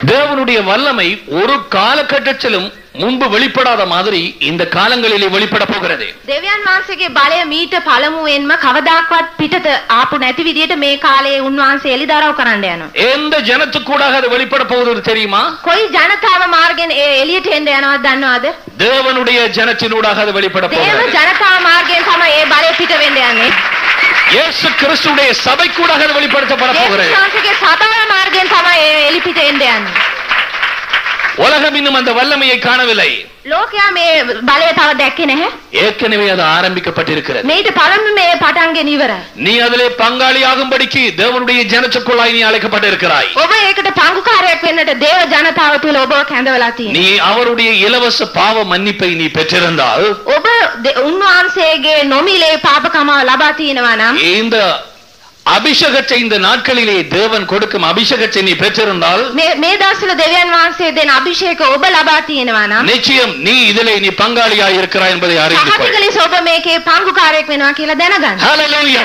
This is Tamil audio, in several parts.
தேவனுடைய வல்லமை ஒரு காலகட்டத்திலும் முன்பு வெளிப்படாத மாதிரி இந்த காலங்களிலே வெளிப்பட போகிறது දෙවියන් වහන්සේගේ බලය මීට පළමුවෙන්ම කවදාක්වත් පිටත ආපු නැති විදියට මේ කාලයේ උන්වහන්සේ එළිදරව් කරන්න යනවා. எந்த ஜனத்துக்கூடாக அது வெளிப்பட போகிறது தெரியுமா කොයි ජනතාව මාර්ගෙන් ඒ එළියට එන්න යනවද දන්නවද? தேவனுடைய ஜனத்தினூடாக அது வெளிப்பட දේව போகிறது ජනතාව මාර්ගයෙන් තමයි ඒ බලය පිට වෙන්න යන්නේ. இயேசு கிறிஸ்துடைய சபைக்கூடாக அது வெளிப்படுத்தப்பட යේසුස් போகிறது වහන්සේගේ සභාව මාර්ගයෙන් තමයි ඒ එළි පිට එන්න යන්නේ. உலகம் இன்னும் அந்த வல்லமையை காணவில்லை ලෝකයා මේ බලය තව දැක්කේ නැහැ. ஏற்கனவே அது ஆரம்பிக்கப்பட்டிருக்கிறது මේට පළමුව මේ පටන්ගෙන ඉවරයි. நீ அதிலே பங்காளியாகும்படிக்கு தேவனுடைய ஜனத்துக்குள்ளாய் நீ அழைக்கப்பட்டிருக்கிறாய் ඔබ ඒකට පංගුකාරයෙක් වෙන්නට දේව ජනතාව තුළ ඔබව කැඳවලා තියෙනවා. நீ அவருடைய இலவச பாவ மன்னிப்பை நீ பெற்றிருந்தால் ඔබ දෙ- උන්වහන්සේගේ නොමිලේ පාපකමාව ලබා තියෙනවා නම් இந்த அபிஷேகத்தை இந்த நாட்களிலே தேவன் கொடுக்கும் அபிஷேகத்தை நீ பெற்றிருந்தால் මේ මේ දවස්වල දෙවියන් වහන්සේ දෙන අභිෂේක ඔබ ලබා තියෙනවා නම් நிச்சயம் நீ இதிலே நீ பங்காளியாய் இருக்கிறாய் என்பதை அறிந்து கொள் සහතික ලෙස ඔබ මේකේ පංගුකාරයෙක් වෙනවා කියලා දැනගන්න. Hallelujah.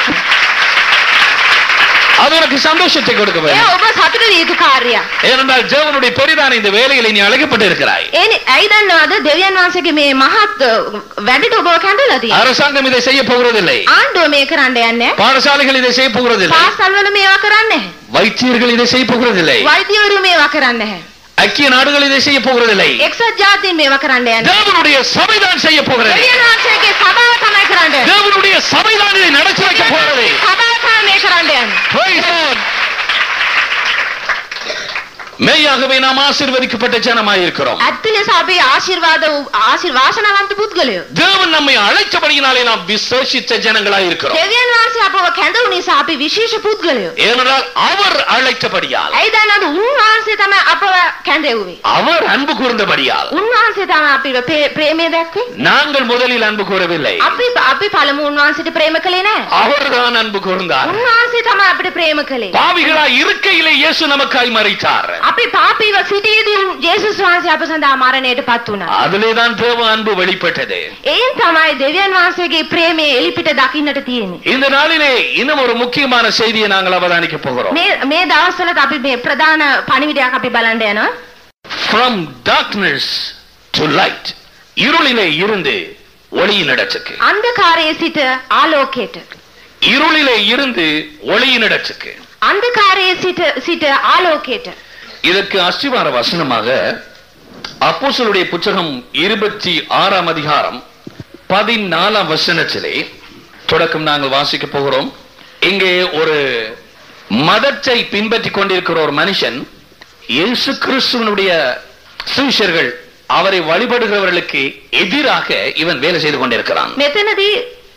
அது உனக்கு சந்தோஷத்தை கொடுக்க ඒ வேண்டும் ඔබ සතුට විය යුතු කාර්යයක්. ஏனென்றால் தேவனுடைய பெரிதான இந்த வேலையிலே நீ அழைக்கப்பட்டு இருக்கிறாய் ඒ නි- ඇයි දන්නවද දෙවියන් වහන්සේගේ මේ මහත් අ, වැඩට ඔබව කැඳවලා තියෙනවා. அரசாங்கம் இதை செய்ய போகிறதில்லை ආණ්ඩුව මේ කරන්න යන්නේ නැහැ. பாடசாலைகள் இதை செய்ய போகிறதில்லை පාසල්වල මේවා කරන්නේ නැහැ. வைத்தியர்கள் இதை செய்ய போகிறதில்லை වෛද්‍යවරු මේවා කරන්නේ නැහැ. ஐக்கிய நாடுகள் இதை செய்ய போகிறதில்லை එක්සත් ජාතීන් මේවා කරන්න යන්නේ. தேவனுடைய சபைதான் செய்ய போகிறது දෙවියන් වහන්සේගේ සභාව තමයි කරන්න යන්නේ. தேவனுடைய சபைதான் இதை நடத்தி வைக்க போகிறது සභාව තමයි මේ කරන්න යන්නේ. Praise God. மெய்யாகவே நாம் ஆசீர்வதிக்கப்பட்ட ஜனமாய் இருக்கிறோம் ඇත්ත ලෙස අපි ආශිර්වාද වූ- ආශිර්වාසනවන්ත පුද්ගලයෝ. தேவன் நம்மை அழைத்தபடியினாலே நாம் விசேஷித்த ஜனங்களாய் இருக்கிறோம் දෙවියන් වහන්සේ අපව කැඳවු නිසා අපි විශේෂ පුද්ගලයෝ. ஏனென்றால் அவர் அழைத்தபடியால் ඇයි දන්නවද උන්වහන්සේ තමයි අපව කැඳෙව්වේ. அவர் அன்பு கூர்ந்தபடியால் උන්වහන්සේ තමයි අපිව ප්‍රේ- ප්‍රේමය දැක්වේ. நாங்கள் முதலில் அன்பு கூறவில்லை අපි අපි පළමු උන්වහන්සේට ප්‍රේම කළේ නැහැ. அவர்தான் அன்பு கூர்ந்தார் උන්වහන්සේ තමයි අපිට ප්‍රේම කළේ. பாவிகளாய் இருக்கையிலே இயேசு நமக்காய் மறித்தார் අපි පාපීව සිටියේදී උන්- ජේසුස් වහන්සේ අප සඳහා මරණයට පත් වුණා. அதிலேதான் தேவ அன்பு வெளிப்பட்டது එයින් තමයි දෙවියන් වහන්සේගේ ප්‍රේමය එලිපිට දකින්නට තියෙන්නේ. இந்த நாளிலே இன்னும் ஒரு முக்கியமான செய்தியை நாங்கள் அவதானிக்க போகிறோம் මේ මේ දවස්වලත් අපි මේ ප්‍රධාන පණිවිඩයක් අපි බලන්න යනවා. from darkness to light இருளிலே இருந்து ஒளியின் இடத்துக்கு අන්ධකාරයේ සිට ආලෝකයට. இருளிலே இருந்து ஒளியின் இடத்துக்கு අන්ධකාරයේ සිට සිට ආලෝකයට. இதற்கு அஸ்திவார வசனமாக அப்போஸ்தலருடைய புத்தகம் இருபத்தி ஆறாம் அதிகாரம் பதினாலாம் வசனத்திலே தொடக்கம் நாங்கள் வாசிக்க போகிறோம் இங்கே ஒரு மதத்தை பின்பற்றி கொண்டிருக்கிற ஒரு மனுஷன் இயேசு கிறிஸ்துவனுடைய சீஷர்கள் அவரை வழிபடுகிறவர்களுக்கு எதிராக இவன் வேலை செய்து கொண்டிருக்கிறான் මෙතනදී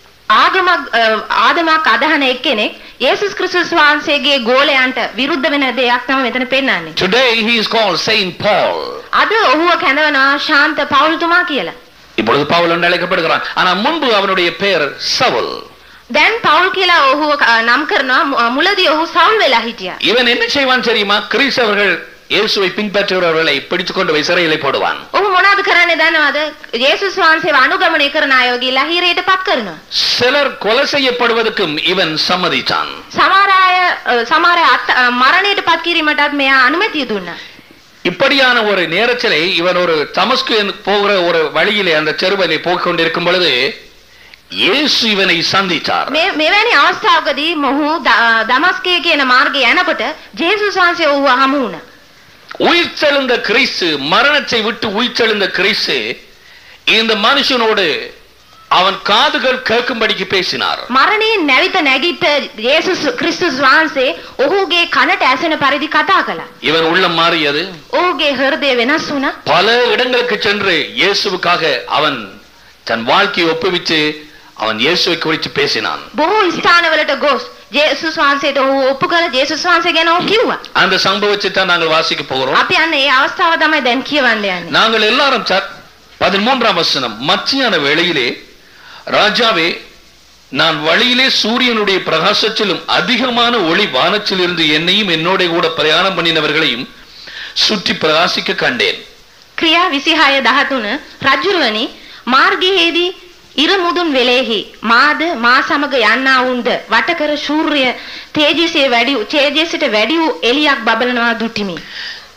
ආගමක් අ, ආදමක් අදහන එක්කෙනෙක් යේසුස් ක්‍රිස්තුස් වහන්සේගේ ගෝලයන්ට විරුද්ධ වෙන දෙයක් තමයි මෙතන පෙන්වන්නේ. Today he is called Saint Paul. අද ඔහුව කැඳවනවා ශාන්ත පවුල්තුමා කියලා. இப்பொழுது பவுல் என்று அழைக்கப்படுகிறான் ஆனா முன்பு அவனுடைய பெயர் சவுல் දැන් පවුල් කියලා ඔහුව අ, නම් කරනවා මු- මුලදී ඔහු සවුල් වෙලා හිටියා. இவன் என்ன செய்வான் தெரியுமா கிறிஸ்தவர்கள் இயேசுவை பின்பற்றுகிறவர்களை பிடித்துக் கொண்டு போய் சிறையிலே போடுவான் ඔහු මොනවද කරන්නේ දන්නවද? යේසුස් වහන්සේව අනුගමනය කරන අය ගිහලා හිරේට පත් කරනවා. சிலர் கொலை செய்யப்படுவதற்கும் இவன் சம்மதித்தான் සමහර අය අ, සමහර අය අත්- අ, මරණයට පත් කිරීමටත් මෙයා අනුමැතිය දුන්නා. இப்படியான ஒரு நேரத்திலே இவன் ஒரு தமஸ்கு என்று போகிற ஒரு வழியிலே அந்த தெருவிலே போய்க் கொண்டிருக்கும் பொழுது இயேசு இவனை சந்தித்தார் මේ මෙවැනි අවස්ථාවකදී මොහු ද- දමස්කේ කියන මාර්ගයේ යනකොට ජේසුස් වහන්සේ ඔහුව හමු වුණා. உயிர்த்தெழுந்த கிறிஸ்து மரணத்தை விட்டு உயிர்த்தெழுந்த கிறிஸ்து இந்த மனுஷனோடு அவன் காதுகள் கேட்கும்படிக்கு பேசினார் මරණයෙන් නැවිත නැගිට ජේසුස් ක්‍රිස්තුස් වහන්සේ ඔහුගේ කනට ඇසෙන පරිදි කතා කළා. இவன் உள்ளம் மாறியது ඔහුගේ හෘදය වෙනස් වුණා. பல இடங்களுக்கு சென்று இயேசுவுக்காக அவன் தன் வாழ்க்கையை ஒப்புவித்து அவன் இயேசுவை குறித்து பேசினான் බොහෝ ස්ථානවලට ගොස් ජේසුස් වහන්සේට ඔහු ඔප්පු කළ ජේසුස් වහන්සේ ගැන ඔහු කිව්වා. அந்த சம்பவத்தை தான் நாங்கள் வாசிக்க போகிறோம் අපි අන්න ඒ අවස්ථාව තමයි දැන් කියවන්න යන්නේ. நாங்கள் எல்லாரும் ச- பதிமூன்றாம் வசனம் மத்தியான வேளையிலே ராஜாவே நான் வழியிலே சூரியனுடைய பிரகாசத்திலும் அதிகமான ஒளி வானத்திலிருந்து என்னையும் என்னோட கூட பிரயாணம் பண்ணினவர்களையும் சுற்றி பிரகாசிக்க கண்டேன் ක්‍රියා 26 13 රජුරුවනි මාර්ගයේදී ඉර මුදුන් වෙලෙහි මාද මා සමග යන්නා වුන්ද වටකර ශූර්ය තේජසේ වැඩි වූ- තේජසට වැඩි වූ එලියක් බබලනවා දුටිමි.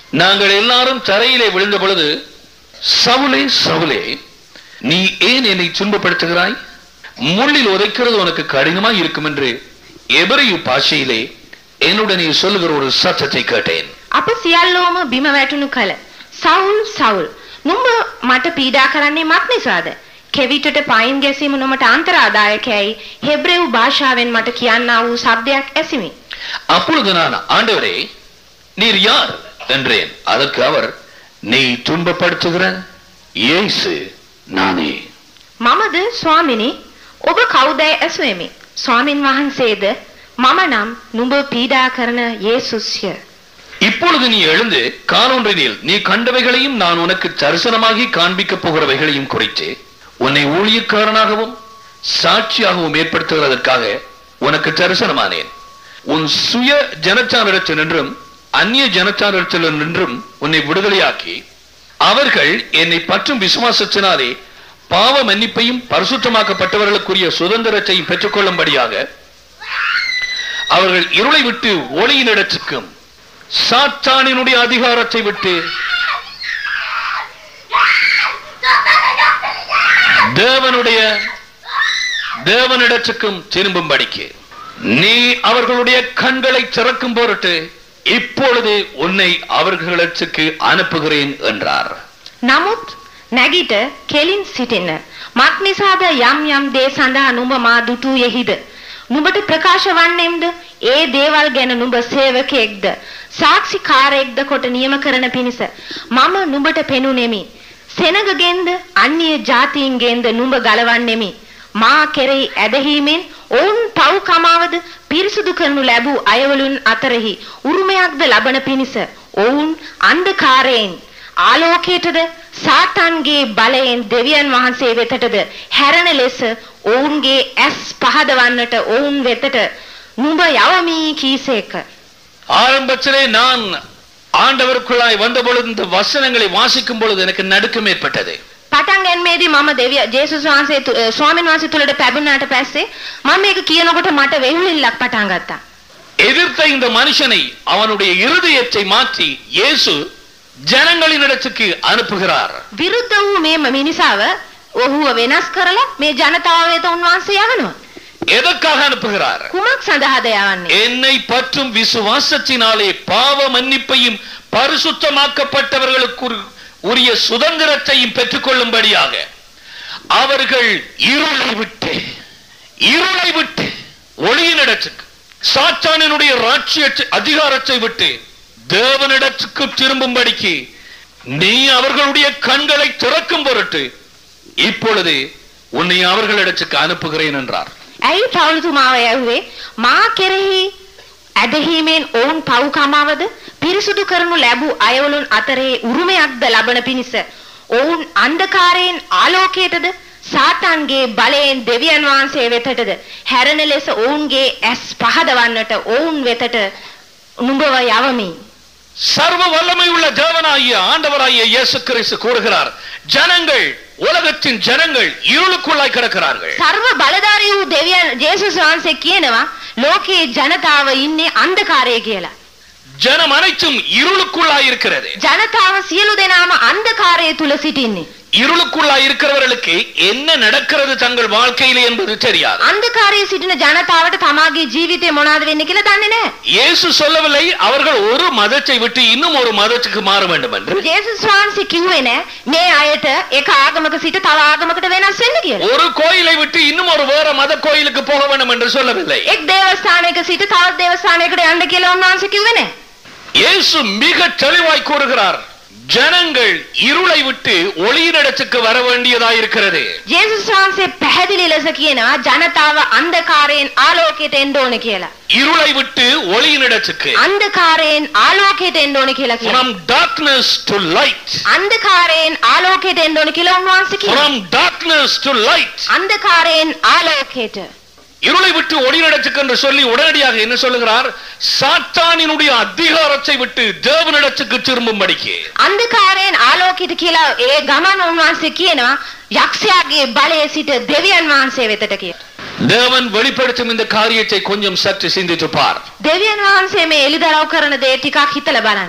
நாங்கள் எல்லாரும் தரையிலே விழுந்த பொழுது சவுலே சவுலே நீ ஏன் என்னை துன்பப்படுத்துகிறாய் முள்ளில் உதைக்கிறது உனக்கு கடினமாய் இருக்கும் என்று எபிரேய பாஷையிலே என்னுடனே சொல்லுகிற ஒரு சத்தத்தை கேட்டேன் අප සියල්ලෝම බිම වැටුණු කල සවුල් සවුල් නුඹ මට පීඩා කරන්නේ මක් නිසාද කෙවිටට පයින් ගැසීම නොමට අන්තරාදායකයයි හෙබ්‍රෙව් භාෂාවෙන් මට කියන්නා වූ සබ්දයක් ඇසිමි அப்பொழுது நான் ஆண்டவரே நீர் யார் என்றேன் அதற்கு அவர் நீ துன்பப்படுத்துகிற இயேசு நானே මමද ස්වාමිනි ඔබ කවුදැයි ඇසුවෙමි ස්වාමින් වහන්සේද මම නම් නුඹ පීඩා කරන යේසුස්ය இப்பொழுது நீ எழுந்து காலொன்றினில் நீ கண்டவைகளையும் நான் உனக்கு தரிசனமாகி காண்பிக்கப் போகிறவைகளையும் குறித்து உன்னை ஊழியக்காரனாகவும் சாட்சியாகவும் ஏற்படுத்துகிறதற்காக உனக்கு தரிசனமானேன் உன் சுய ஜனச்சாரிடத்தில் நின்றும் அந்நிய ஜனச்சாரிடத்தில் நின்றும் உன்னை விடுதலையாக்கி அவர்கள் என்னை பற்றும் விசுவாசத்தினாலே பாவ மன்னிப்பையும் பரிசுத்தமாக்கப்பட்டவர்களுக்குரிய சுதந்திரத்தையும் பெற்றுக்கொள்ளும்படியாக அவர்கள் இருளை விட்டு ஒளியின் இடத்துக்கும் சாத்தானினுடைய அதிகாரத்தை விட்டு தேவனுடைய தேவனிடத்துக்கும் திரும்பும்படிக்கு நீ அவர்களுடைய கண்களை திறக்கும் பொருட்டு இப்பொழுது உன்னை அவர்களிடத்துக்கு அனுப்புகிறேன் என்றார் නමුත් නැගිට කෙලින් සිටින්න. මක් නිසාද යම් යම් දේ සඳහා නුඹ මා දුටුයෙහිද? නුඹට ප්‍රකාශ වන්නේම්ද? ඒ දේවල් ගැන නුඹ සේවකයෙක්ද? සාක්ෂිකාරයෙක්ද කොට නියම කරන පිණිස මම නුඹට පෙනුනෙමි. සෙනගගෙන්ද අන්‍ය ජාතීන්ගෙන්ද නුඹ ගලවන්නෙමි. මා කෙරෙහි ඇදහිීමෙන් ඔවුන් පව් කමාවද පිරිසුදු කරනු ලැබූ අයවලුන් අතරෙහි උරුමයක්ද ලබන පිණිස ඔවුන් අන්ධකාරයෙන් ආලෝකයටද සාතන්ගේ බලයෙන් දෙවියන් වහන්සේ වෙතටද හැරෙන ලෙස ඔවුන්ගේ ඇස් පහදවන්නට ඔවුන් වෙතට නුඹ යවමි කීසේක ஆரம்பத்திலே நான் ஆண்டவருக்குள்ளாய் வந்த பொழுது இந்த வசனங்களை வாசிக்கும் பொழுது எனக்கு நடுக்கம் ஏற்பட்டது පටන් ගැනීමේදී මම දෙවිය ජේසුස් වහන්සේ තු- අ, ස්වාමීන් වහන්සේ තුලට පැබුණාට පස්සේ මම මේක කියනකොට මට වෙහුලිල්ලක් පටන් ගත්තා. எதிர்த்த இந்த மனுஷனை அவனுடைய இருதயத்தை மாற்றி இயேசு ஜனங்களினிடத்துக்கு அனுப்புகிறார் විරුද්ධ වූ මේ මිනිසාව ඔහුව වෙනස් කරලා මේ ජනතාව වෙත උන්වහන්සේ යවනවා. எதற்காக அனுப்புகிறார் කුමක් සඳහාද යවන්නේ? என்னை பற்றும் விசுவாசத்தினாலே பாவ மன்னிப்பையும் பரிசுத்தமாக்கப்பட்டவர்களுக்கு உரு- உரிய சுதந்திரத்தையும் பெற்றுக்கொள்ளும்படியாக அவர்கள் இருளை விட்டு இருளை விட்டு ஒளியினிடத்துக்கு சாத்தானினுடைய ராட்சிய அதிகாரத்தை விட்டு தேவனிடத்துக்கு திரும்பும்படிக்கு நீ அவர்களுடைய கண்களை திறக்கும் பொருட்டு இப்பொழுது உன்னை அவர்களிடத்துக்கு அனுப்புகிறேன் என்றார் ඇයි පවුලතුමාව යව්වේ? මා කෙරෙහි ඇදහිීමෙන් ඔවුන් පව් කමාවද පිරිසුදු කරනු ලැබූ අයවලුන් අතරේ උරුමයක්ද ලබන පිණිස ඔවුන් අන්ධකාරයෙන් ආලෝකයටද සාතන්ගේ බලයෙන් දෙවියන් වහන්සේ වෙතටද හැරෙන ලෙස ඔවුන්ගේ ඇස් පහදවන්නට ඔවුන් වෙතට නුඹව යවමි. சர்வ வல்லமை உள்ள தேவனாகிய ஆண்டவராகிய இயேசு கிறிஸ்து கூறுகிறார் ஜனங்கள் உலகத்தின் ஜனங்கள் இருளுக்குள்ளாய் கிடக்கிறார்கள் සර්ව බලධාරී වූ දෙවියන් ජේසුස් වහන්සේ කියනවා ලෝකයේ ජනතාව ඉන්නේ අන්ධකාරයේ කියලා. ஜனம் அனைத்தும் இருளுக்குள்ளாய் இருக்கிறது ජනතාව සියලු දෙනාම අන්ධකාරයේ තුල සිටින්නේ. இருளுக்குள்ளாய் இருக்கிறவர்களுக்கு என்ன நடக்கிறது தங்கள் வாழ்க்கையிலே என்பது தெரியாது අන්ධකාරයේ සිටින ජනතාවට තමාගේ ජීවිතේ මොනවද වෙන්නේ කියලා දන්නේ නැහැ. இயேசு சொல்லவில்லை அவர்கள் ஒரு மதத்தை விட்டு இன்னும் ஒரு மதத்துக்கு மாற வேண்டும் என்று ජේසුස් වහන්සේ කිව්වේ නෑ මේ අයට එක ආගමක සිට තව ආගමකට වෙනස් වෙන්න කියලා. ஒரு கோயிலை விட்டு இன்னும் ஒரு வேற மத கோயிலுக்கு போக வேண்டும் என்று சொல்லவில்லை එක් දේවස්ථානයක සිට තවත් දේවස්ථානයකට යන්න කියලා උන්වහන්සේ කිව්වේ නෑ. இயேசு மிக தெளிவாய் கூறுகிறார் ஜனங்கள் இருளை விட்டு ஒளியினிடத்துக்கு வர வேண்டியதாயிருக்கிறது ජේසුස් වහන්සේ පැහැදිලි ලෙස කියනවා ජනතාව අන්ධකාරයෙන් ආලෝකයට එන්න ඕන කියලා. இருளை விட்டு ஒளியினிடத்துக்கு අන්ධකාරයෙන් ආලෝකයට එන්න ඕන කියලා කියනවා. from darkness to light අන්ධකාරයෙන් ආලෝකයට එන්න ඕන කියලා උන්වහන්සේ කියනවා. from darkness to light අන්ධකාරයෙන් ආලෝකයට இருளை விட்டு ஒளியினிடத்துக்கு என்று சொல்லி உடனடியாக என்ன சொல்லுகிறார் சாத்தானினுடைய அதிகாரத்தை விட்டு தேவனிடத்துக்கு திரும்பும்படிக்கு අන්ධකාරයෙන් ආලෝකයට කියලා ඒ ගමන උන්වහන්සේ කියනවා යක්ෂයාගේ බලයේ සිට දෙවියන් වහන්සේ වෙතට කියලා. தேவன் வெளிப்படுத்தும் இந்த காரியத்தை கொஞ்சம் சற்று சிந்தித்து பார் දෙවියන් වහන්සේ මේ එළිදරව් කරන දේ ටිකක් හිතලා බලන්න.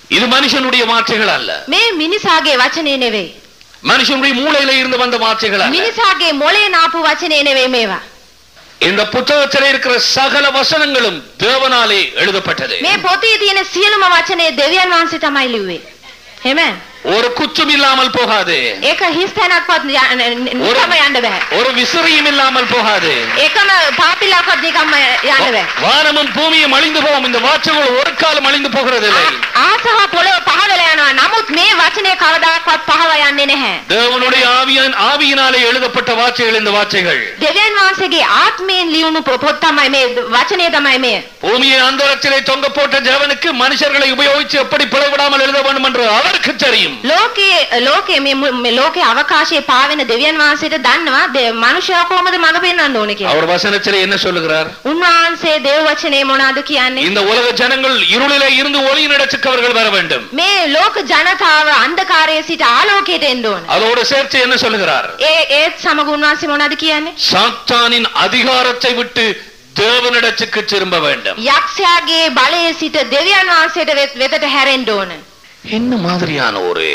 இது மனுஷனுடைய வார்த்தைகள் அல்ல මේ මිනිසාගේ වචනේ නෙවෙයි. மனுஷனுடைய மூளையில இருந்து வந்த வார்த்தைகள் அல்ல මිනිසාගේ මොලේ නාපු වචනේ නෙවෙයි මේවා. இந்த புத்தகத்தில் இருக்கிற சகல வசனங்களும் தேவனாலே எழுதப்பட்டது මේ පොතේ තියෙන සියලුම වචනේ දෙවියන් වහන්සේ තමයි ලිව්වේ. එහෙම? ஒரு குற்றம் இல்லாமல் போகாது ඒක හිස් තැනක්වත් නිකම්ම යන්න බෑ. ஒரு விசிறியும் இல்லாமல் போகாது ඒකම පාපිලාකවත් නිකම්ම යන්න බෑ. வானமும் பூமியும் அழிந்து போகும் இந்த வார்த்தைகள் ஒரு காலம் அழிந்து போகிறதில்லை ආසහ පොළොව පහවල යනවා. නමුත් මේ වචනේ කවදාකවත් පහව යන්නේ නැහැ. தேவனுடைய ஆவியன் ஆவியினாலே எழுதப்பட்ட வார்த்தைகள் இந்த வார்த்தைகள் දෙවියන් වහන්සේගේ ආත්මයෙන් ලියුණු පො- පොත් තමයි මේ වචනේ තමයි මේ. பூமியை அந்தரத்திலே தொங்க போட்ட தேவனுக்கு மனுஷர்களை உபயோகித்து எப்படி பிளவிடாமல் எழுத வேண்டும் என்று அவருக்கு தெரியும் ලෝකයේ ලෝකයේ මේ මු- මේ ලෝකයේ අවකාශයේ පාවෙන දෙවියන් වහන්සේට දන්නවා දේ- මනුෂ්‍යයා කොහොමද මඟ පෙන්වන්න ඕනේ කියලා. அவர் வசனத்திலே என்ன சொல்லுகிறார் උන්වහන්සේ දේව වචනේ මොනවද කියන්නේ? இந்த உலக ஜனங்கள் இருளிலே இருந்து ஒளியினிடத்துக்கு அவர்கள் வர வேண்டும் මේ ලෝක ජනතාව අන්ධකාරයේ සිට ආලෝකයට එන්න ඕන. அதோடு சேர்த்து என்ன சொல்லுகிறார் ඒ ඒත් සමග උන්වහන්සේ මොනවද කියන්නේ? சாத்தானின் அதிகாரத்தை விட்டு தேவனிடத்துக்கு திரும்ப வேண்டும் යක්ෂයාගේ බලයේ සිට දෙවියන් වහන්සේට වෙත- වෙතට හැරෙන්න ඕන. என்ன மாதிரியான ஒரு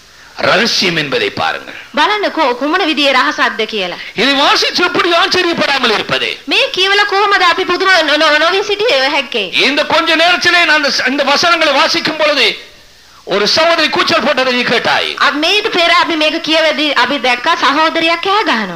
ரகசியம் என்பதை பாருங்கள் බලන්න කො- කුමන විදිහේ රහසක්ද කියලා. இதை வாசித்து எப்படி ஆச்சரியப்படாமல் இருப்பது මේ කියවල කොහොමද අපි පුදුම නො- නො- නොවී සිටියේ හැක්කේ? இந்த கொஞ்ச நேரத்திலே நான் அந்த- இந்த வசனங்களை வாசிக்கும் பொழுது ஒரு சகோதரி கூச்சல் போட்டதை நீ கேட்டாய் අපි මේට පෙර අපි මේක කියවදී අපි දැක්ක සහෝදරයක් කෑ ගහනවා.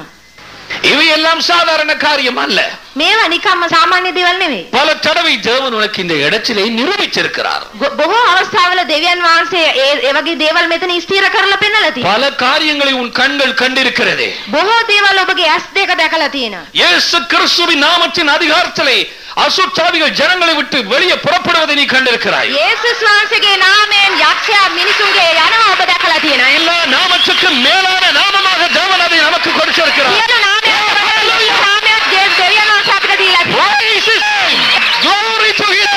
இவை எல்லாம் சாதாரண காரியம் அல்ல මේවා නිකම්ම සාමාන්‍ය දේවල් නෙවෙයි. பல தடவை தேவன் உனக்கு இந்த இடத்திலே நிரூபிச்சிருக்கிறார் ගො- බොහෝ අවස්ථාවල දෙවියන් වහන්සේ ඒ ඒ වගේ දේවල් මෙතන ස්ථිර කරලා පෙන්නලා තියෙනවා. பல காரியங்களை உன் கண்கள் கண்டிருக்கிறது බොහෝ දේවල් ඔබගේ ඇස් දෙක දැකලා තියෙනවා. இயேசு கிறிஸ்துவின் நாமத்தின் அதிகாரத்திலே அசுத்தாவிகள் ஜனங்களை விட்டு வெளியே புறப்படுவதை நீ கண்டிருக்கிறாய் යේසුස් වහන්සේගේ නාමයෙන් යක්ෂයා මිනිසුන්ගේ යනවා ඔබ දැකලා තියෙනවා. எல்லா நாமத்துக்கும் மேலான நாமமாக தேவன் அதை நமக்கு கொடுத்திருக்கிறார் සියලු නාමයන් වහන්සේ නාමයක් දේ- දෙවියන් වහන්සේ අපිට දීලා තියෙනවා. Praise His name. Glory to Him.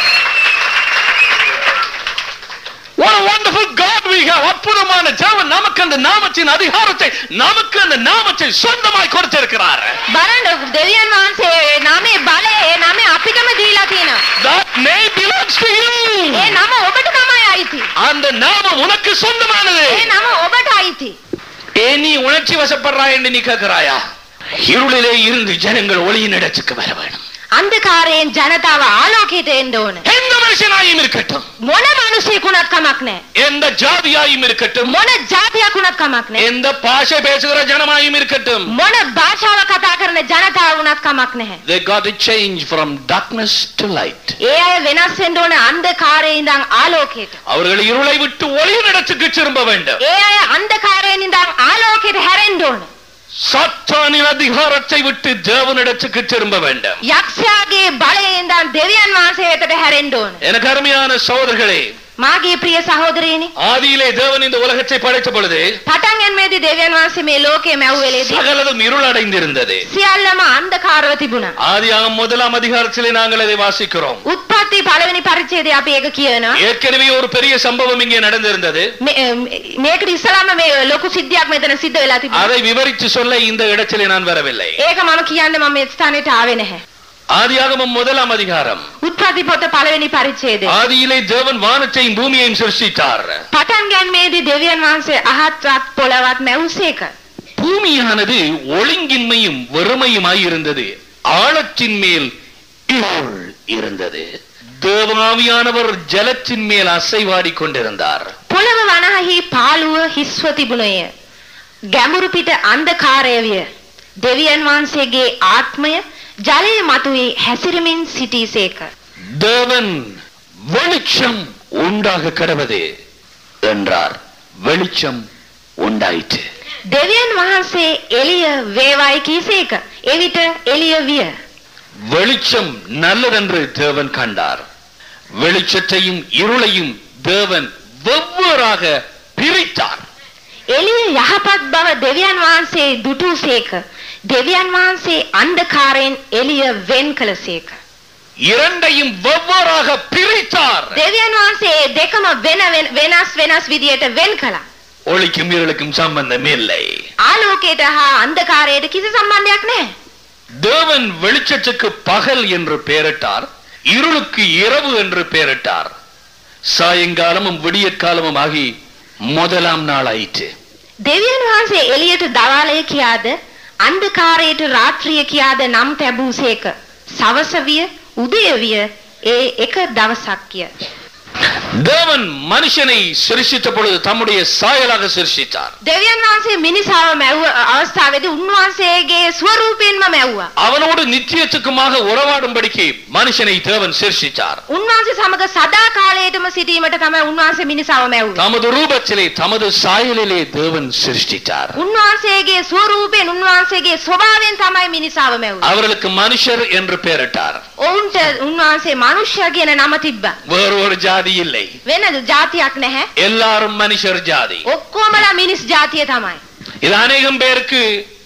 What a wonderful God we have. அற்புதமான தேவன் நமக்கு அந்த நாமத்தின் அதிகாரத்தை நமக்கு அந்த நாமத்தை சொந்தமாய் கொடுத்திருக்கிறார் බලන්න දෙවියන් වහන්සේ නාමයේ බලය ඒ නාමය අපිටම දීලා තියෙනවා. That name belongs to you. ඒ නම ඔබට තමයි අයිති. அந்த நாமம் உனக்கு சொந்தமானது ඒ නම ඔබට අයිති. ஏ நீ உணர்ச்சி வசப்படுறாய் என்று நீ கேட்கிறாயா இருளிலே இருந்து ஜனங்கள் ஒளியின் இடத்துக்கு வர வேண்டும் අන්ධකාරයෙන් ජනතාව ආලෝකයට එන්න ඕන. எந்த மனுஷனாயும் இருக்கட்டும் මොන මිනිසෙකුණත් කමක් නැහැ. எந்த ஜாதியாயும் இருக்கட்டும் මොන ජාතියකුණත් කමක් නැහැ. எந்த பாஷை பேசுகிற ஜனமாயும் இருக்கட்டும் මොන භාෂාව කතා කරන ජනතාව වුණත් කමක් නැහැ. they got to change from darkness to light ඒ අය වෙනස් වෙන්න ඕන අන්ධකාරයේ ඉඳන් ආලෝකයට. அவர்கள் இருளை விட்டு ஒளியின் இடத்துக்கு திரும்ப வேண்டும் ඒ අය අන්ධකාරයෙන් ඉඳන් ආලෝකයට හැරෙන්න ඕන. சாத்தானின் அதிகாரத்தை விட்டு தேவனிடத்துக்கு திரும்ப வேண்டும் යක්ෂයාගේ බලයෙන් ඉඳන් දෙවියන් වහන්සේ වෙතට හැරෙන්න ඕන. எனக்கு அருமையான சகோதரர்களே මාගේ ප්‍රිය සහෝදරයනි ஆதியிலே தேவன் இந்த உலகத்தை படைத்த பொழுது පටන් ගැනීමේදී දෙවියන් වහන්සේ මේ ලෝකයේ මැව් වෙලේදී சகலதும் இருளடைந்திருந்தது සියල්ලම අන්ධකාරව තිබුණා. ஆதியாகமம் முதலாம் அதிகாரத்திலே நாங்கள் அதை வாசிக்கிறோம் උත්පත්ති පළවෙනි පරිච්ඡේදයේ අපි ඒක කියනවා. ஏற்கனவே ஒரு பெரிய சம்பவம் இங்கே நடந்திருந்தது මේ- මේකට ඉස්සලාම මේ ලොකු සිද්ධියක් මෙතන සිද්ධ වෙලා තිබුණා. அதை விவரித்து சொல்ல இந்த இடத்திலே நான் வரவில்லை ඒක මම කියන්න මම මේ ස්ථානෙට ආවේ නැහැ. ஆதியாகமம் முதலாம் அதிகாரம் උත්පත්ති පොත පළවෙනි පරිච්ඡේදය. ஆதியிலே தேவன் வானத்தையும் பூமியையும் சிருஷ்டித்தார் පටන් ගැනීමේදී දෙවියන් වහන්සේ අහත්වත් පොළවත් මැවුසේක. பூமியானது ஒழுங்கின்மையும் வெறுமையுமாய் இருந்தது ஆழத்தின் மேல் இருள் இருந்தது தேவாவியானவர் ஜலத்தின் மேல் அசைவாடி கொண்டிருந்தார் පොළව වනහහි පාළුව හිස්ව තිබුණේය. ගැඹුරු පිට අන්ධකාරය විය. දෙවියන් වහන්සේගේ ආත්මය ජලයේ මතුවී හැසිරමින් සිටීසේක. தேவன் வெளிச்சம் உண்டாக கடவது என்றார் வெளிச்சம் உண்டாயிற்று දෙවියන් වහන්සේ එළිය වේවායි කීසේක. එවිට එළිය විය. வெளிச்சம் நல்லதென்று தேவன் கண்டார் வெளிச்சத்தையும் இருளையும் தேவன் வெவ்வேறாக பிரித்தார் එළිය යහපත් බව දෙවියන් වහන්සේ දුටුසේක. දෙවියන් වහන්සේ අන්ධකාරයෙන් එළිය වෙන් කළසේක. இரண்டையும் வெவ்வேறாக பிரித்தார் දෙවියන් වහන්සේ ඒ දෙකම වෙන වෙන- වෙනස් වෙනස් විදියට වෙන් කළා. ஒளிக்கும் இருளுக்கும் சம்பந்தம் இல்லை ආලෝකයට හා අන්ධකාරයට කිසි සම්බන්ධයක් නැහැ. தேவன் வெளிச்சத்துக்கு பகல் என்று பெயரிட்டார் இருளுக்கு இரவு என்று பெயரிட்டார் சாயங்காலமும் விடியற்காலமும் ஆகி முதலாம் நாள் ஆயிற்று දෙවියන් වහන්සේ එළියට දවාලය කියාද අන්ධකාරයට රාත්‍රිය කියාද නම් තැබූසේක. සවස විය උදය විය ඒ එක දවසක් කිය. தேவன் மனுஷனை சிருஷ்டித்த பொழுது தம்முடைய சாயலாக சிருஷ்டித்தார் දෙවියන් වහන්සේ මිනිසාව මැව්ව අවස්ථාවේදී උන්වහන්සේගේ ස්වරූපයෙන්ම මැව්වා. அவனோடு நித்தியத்துக்குமாக உறவாடும்படிக்கு மனுஷனை தேவன் சிருஷ்டித்தார் උන්වහන්සේ සමග සදා කාලයටම සිටීමට තමයි උන්වහන්සේ මිනිසාව මැව්වේ. தமது ரூபத்திலே தமது சாயலிலே தேவன் சிருஷ்டித்தார் උන්වහන්සේගේ ස්වරූපයෙන් උන්වහන්සේගේ ස්වභාවයෙන් තමයි මිනිසාව මැව්වේ. அவர்களுக்கு மனுஷர் என்று பெயரிட்டார் ඔවුන්ට උන්වහන්සේ මනුෂ්‍ය කියන නම තිබ්බා. வேறு ஒரு ஜாதி இல்லை වෙන ජාතියක් නැහැ. எல்லாரும் மனுஷர் ஜாதி ඔක්කොමලා මිනිස් ජාතිය තමයි. இது அநேகம் பேருக்கு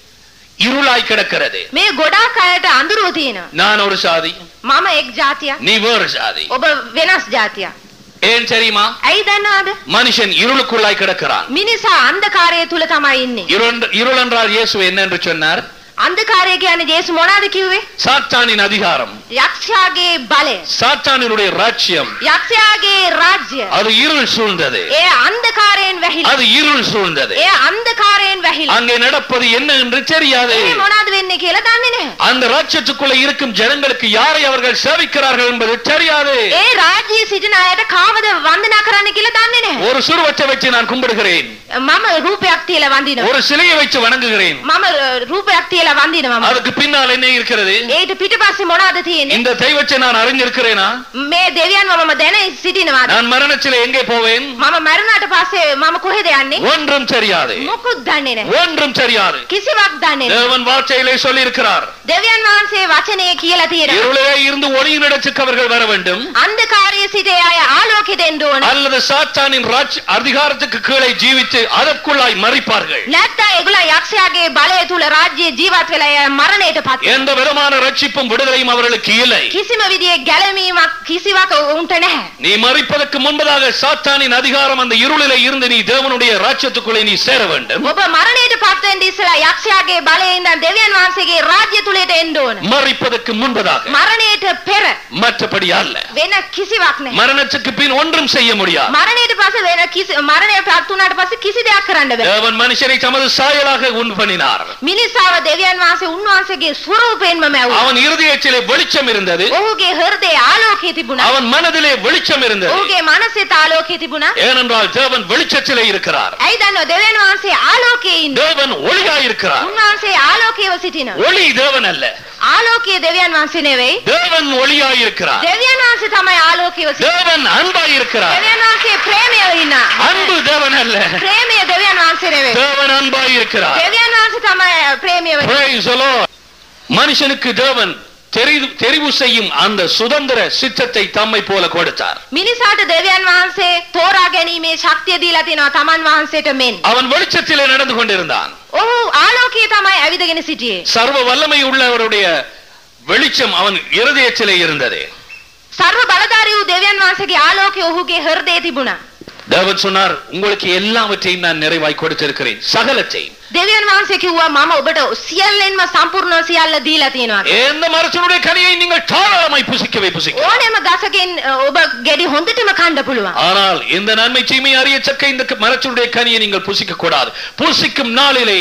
இருளாய் கிடக்கிறது මේ ගොඩාක් අයට අඳුරුව තියෙනවා. நான் ஒரு சாதி මම එක් ජාතියක්. நீ வேறு சாதி ඔබ වෙනස් ජාතියක්. ஏன் தெரியுமா ඇයි දන්නවද? மனுஷன் இருளுக்குள்ளாய் கிடக்கிறான் මිනිසා අන්ධකාරය තුල තමයි ඉන්නේ. இருள் இருள் என்றால் இயேசு என்ன என்று சொன்னார் අන්ධකාරය කියන්නේ ජේසු මොනවද කිව්වේ? சாத்தானின் அதிகாரம் යක්ෂයාගේ බලය. சாத்தானினுடைய ராஜ்யம் යක්ෂයාගේ රාජ්‍ය. அது இருள் சூழ்ந்தது ඒ අන්ධකාරයෙන් වැහිලා. அது இருள் சூழ்ந்தது ඒ අන්ධකාරයෙන් වැහිලා. அங்கே நடப்பது என்ன என்று தெரியாது ඒ මොනවද වෙන්නේ කියලා දන්නේ නැහැ. அந்த ராஜ்யத்துக்குள்ள இருக்கும் ஜனங்களுக்கு யாரை அவர்கள் சேவிக்கிறார்கள் என்பது தெரியாது ඒ රාජ්‍යයේ සිටින අයට කාවද වන්දනා කරන්න කියලා දන්නේ නැහැ. ஒரு சுருவத்தை வச்சு நான் கும்பிடுகிறேன் මම රූපයක් තියලා වඳිනවා. ஒரு சிலையை வச்சு வணங்குகிறேன் මම අ, රූපයක් තියලා වඳිනවා. මම. அதுக்கு பின்னால் என்ன இருக்கிறது ඒට පිටිපස්සේ මොනවද තියෙන්නේ? இந்த தெய்வத்தை நான் அறிஞ்சிருக்கிறேனா මේ දෙවියන්ව මම දැන සිටිනවාද? நான் மரணத்திலே எங்கே போவேன் මම මරුණාට පස්සේ මම කොහෙද යන්නේ? ஒன்றும் தெரியாது මොකුත් දන්නේ නැහැ. ஒன்றும் தெரியாது කිසිවක් දන්නේ නැහැ. தேவன் வார்த்தையிலே சொல்லி இருக்கிறார் දෙවියන් වහන්සේ වචනය කියලා තියෙනවා. இருளே இருந்து ஒளியின் இடத்துக்கு அவர்கள் வர வேண்டும் අන්ධකාරයේ සිට ඒ අය ආලෝකයට එන්න ඕන. அல்லது சாத்தானின் ராஜ் அதிகாரத்துக்கு கீழே ஜீவித்து அதற்குள்ளாய் மறிப்பார்கள் නැත්නම් ඒගොල්ලෝ යක්ෂයාගේ බලය තුල රාජ්‍ය ජීවත් වෙලා ඒ මරණයට පත් වෙනවා. எந்த விதமான ரட்சிப்பும் விடுதலையும் அவர்களுக்கு இல்லை කිසිම විදිහේ ගැලවීමක් කිසිවක් උන්ට නැහැ. நீ மறிப்பதற்கு முன்பதாக சாத்தானின் அதிகாரம் அந்த இருளிலே இருந்து நீ தேவனுடைய ராஜ்யத்துக்குள்ளே நீ சேர வேண்டும் ඔබ මරණයට පත් වෙන්න ඉස්සලා යක්ෂයාගේ බලයෙන් ඉඳන් දෙවියන් වහන්සේගේ රාජ්‍ය තුලට එන්න ඕන. மறிப்பதற்கு முன்பதாக මරණයට පෙර மற்றபடி அல்ல වෙන කිසිවක් නැහැ. மரணத்துக்கு பின் ஒன்றும் செய்ய முடியாது මරණයට පස්සේ වෙන කිසි මරණය පත් වුණාට පස්සේ කිසි දෙයක් කරන්න බෑ. தேவன் மனுஷனை தமது சாயலாக உண்டு பண்ணினார் මිනිසාව දෙවියන් වහන්සේ උන්වහන්සේගේ ස්වරූපයෙන්ම මැව්වා. அவன் இருதயத்திலே வெளிச்சம் இருந்தது ඔහුගේ හෘදයේ ආලෝකය තිබුණා. அவன் மனதிலே வெளிச்சம் இருந்தது ඔහුගේ මනසෙත් ආලෝකය තිබුණා. ஏனென்றால் தேவன் வெளிச்சத்திலே இருக்கிறார் ඇයි දන්නව දෙවියන් වහන්සේ ආලෝකයේ ඉන්නේ. தேவன் ஒளியாய் இருக்கிறார் උන්වහන්සේ ආලෝකයේව සිටිනවා. ஒளி தேவன் அல்ல ආලෝකයේ දෙවියන් වහන්සේ නෙවෙයි. தேவன் ஒளியாய் இருக்கிறார் දෙවියන් වහන්සේ තමයි ආලෝකයේව සිටින්නේ. தேவன் அன்பாய் இருக்கிறார் දෙවියන් වහන්සේ ප්‍රේමයව ඉන්නා. அன்பு தேவன் அல்ல ප්‍රේමය දෙවියන් වහන්සේ නෙවෙයි. தேவன் அன்பாய் இருக்கிறார் දෙවියන් වහන්සේ තමයි ප්‍රේමයව ඉන්නේ. Praise the Lord. மனுஷனுக்கு தேவன் தெரிவு தெரிவு செய்யும் அந்த சுதந்திர சித்தத்தை தம்மை போல கொடுத்தார் මිනිසාට දෙවියන් වහන්සේ තෝරා ගැනීමේ ශක්තිය දීලා තිනවා තමන් වහන්සේට මෙන්. அவன் வெளிச்சத்திலே நடந்து கொண்டிருந்தான் ඔහු ආලෝකයේ තමයි ඇවිදගෙන සිටියේ. சர்வ வல்லமை உள்ளவருடைய வெளிச்சம் அவன் இருதயத்திலே இருந்தது සර්ව බලධාරී වූ දෙවියන් වහන්සේගේ ආලෝකය ඔහුගේ හෘදයේ තිබුණා. தேவன் சொன்னார் உங்களுக்கு எல்லாவற்றையும் நான் நிறைவாய் கொடுத்திருக்கிறேன் சகலத்தை දෙවියන් වහන්සේ කිව්වා මම ඔබට සියල්ලෙන්ම සම්පූර්ණ සියල්ල දීලා තියෙනවා. කියලා. எந்த மரத்தினுடைய கனியை நீங்கள் தாராளமாய் புசிக்கவே புசிக்க ඕනෑම ගසකින් අ, ඔබ ගෙඩි හොඳටම කන්න පුළුවන්. ஆனால் இந்த நன்மை தீமை அறியச்சக்க இந்த மரத்தினுடைய கனியை நீங்கள் புசிக்க கூடாது புசிக்கும் நாளிலே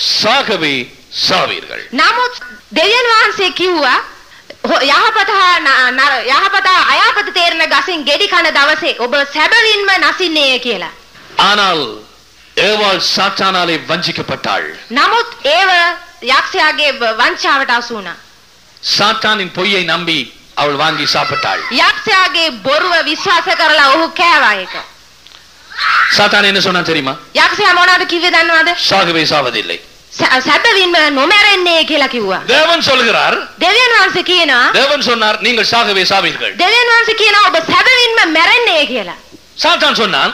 சாகவே சாவீர்கள் නමුත් දෙවියන් වහන්සේ කිව්වා හො- යහපත හා න- නර- යහපත හා අයහපත තේරෙන ගසින් ගෙඩි කන දවසේ ඔබ සැබවින්ම නසින්නේය කියලා. ஆனால் ஏவாள் சாத்தானாலே வஞ்சிக்கப்பட்டாள் නමුත් ඒව යක්ෂයාගේ ව- වංචාවට අසු වුණා. சாத்தானின் பொய்யை நம்பி அவள் வாங்கி சாப்பிட்டாள் යක්ෂයාගේ බොරුව විශ්වාස කරලා ඔහු කෑවා ඒක. சாத்தான் என்ன சொன்னா தெரியுமா යක්ෂයා මොනවද කිව්වේ දන්නවද? சாகவே சாவதில்லை සැ- සැබවින්ම නොමැරෙන්නේ කියලා කිව්වා. தேவன் சொல்கிறார் දෙවියන් වහන්සේ කියනවා தேவன் சொன்னார் நீங்கள் சாகவே சாவீர்கள் දෙවියන් වහන්සේ කියනවා ඔබ සැබවින්ම මැරෙන්නේ කියලා. சாத்தான் சொன்னான்